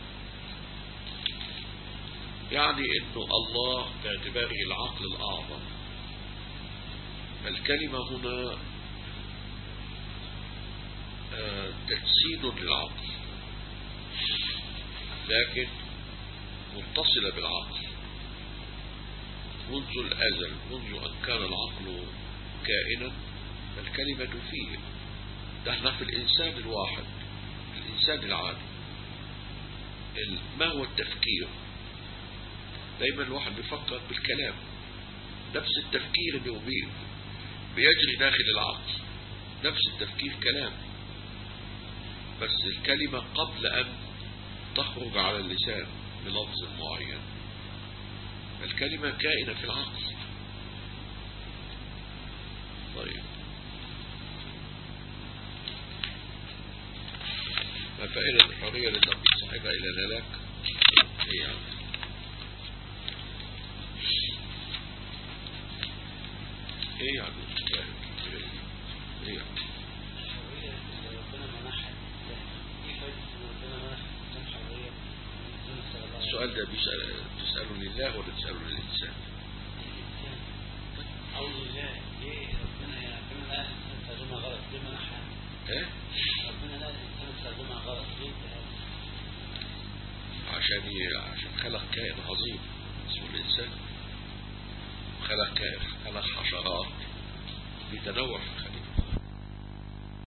يعني انه الله باعتباره العقل الأعظم الكلمة هنا تجسيد للعقل لكن متصلة بالعقل منذ الأزل منذ أن كان العقل كائنا فالكلمة فيه ده احنا في الإنسان الواحد الإنسان العادي ما هو التفكير دايما الواحد بيفكر بالكلام نفس التفكير اللي هو بيجري داخل العقل نفس التفكير كلام بس الكلمة قبل أن تخرج على اللسان بلفظ معين الكلمة كائنة في العقل طيب ما فائدة الحرية لتنقل صاحبها إلى الهلاك هي يعني. ايه يعني ايه يعني السؤال ده بيسأل تسأله لله ولا تسأله للإنسان أعوذ بالله ليه ربنا يا ربنا لا الإنسان ترجمها غلط ليه منحها ايه ربنا لا الإنسان ترجمها غلط ليه عشان ي... عشان خلق كائن عظيم اسمه الإنسان خلق كائن خلق حشرات بتنوع في الخليقة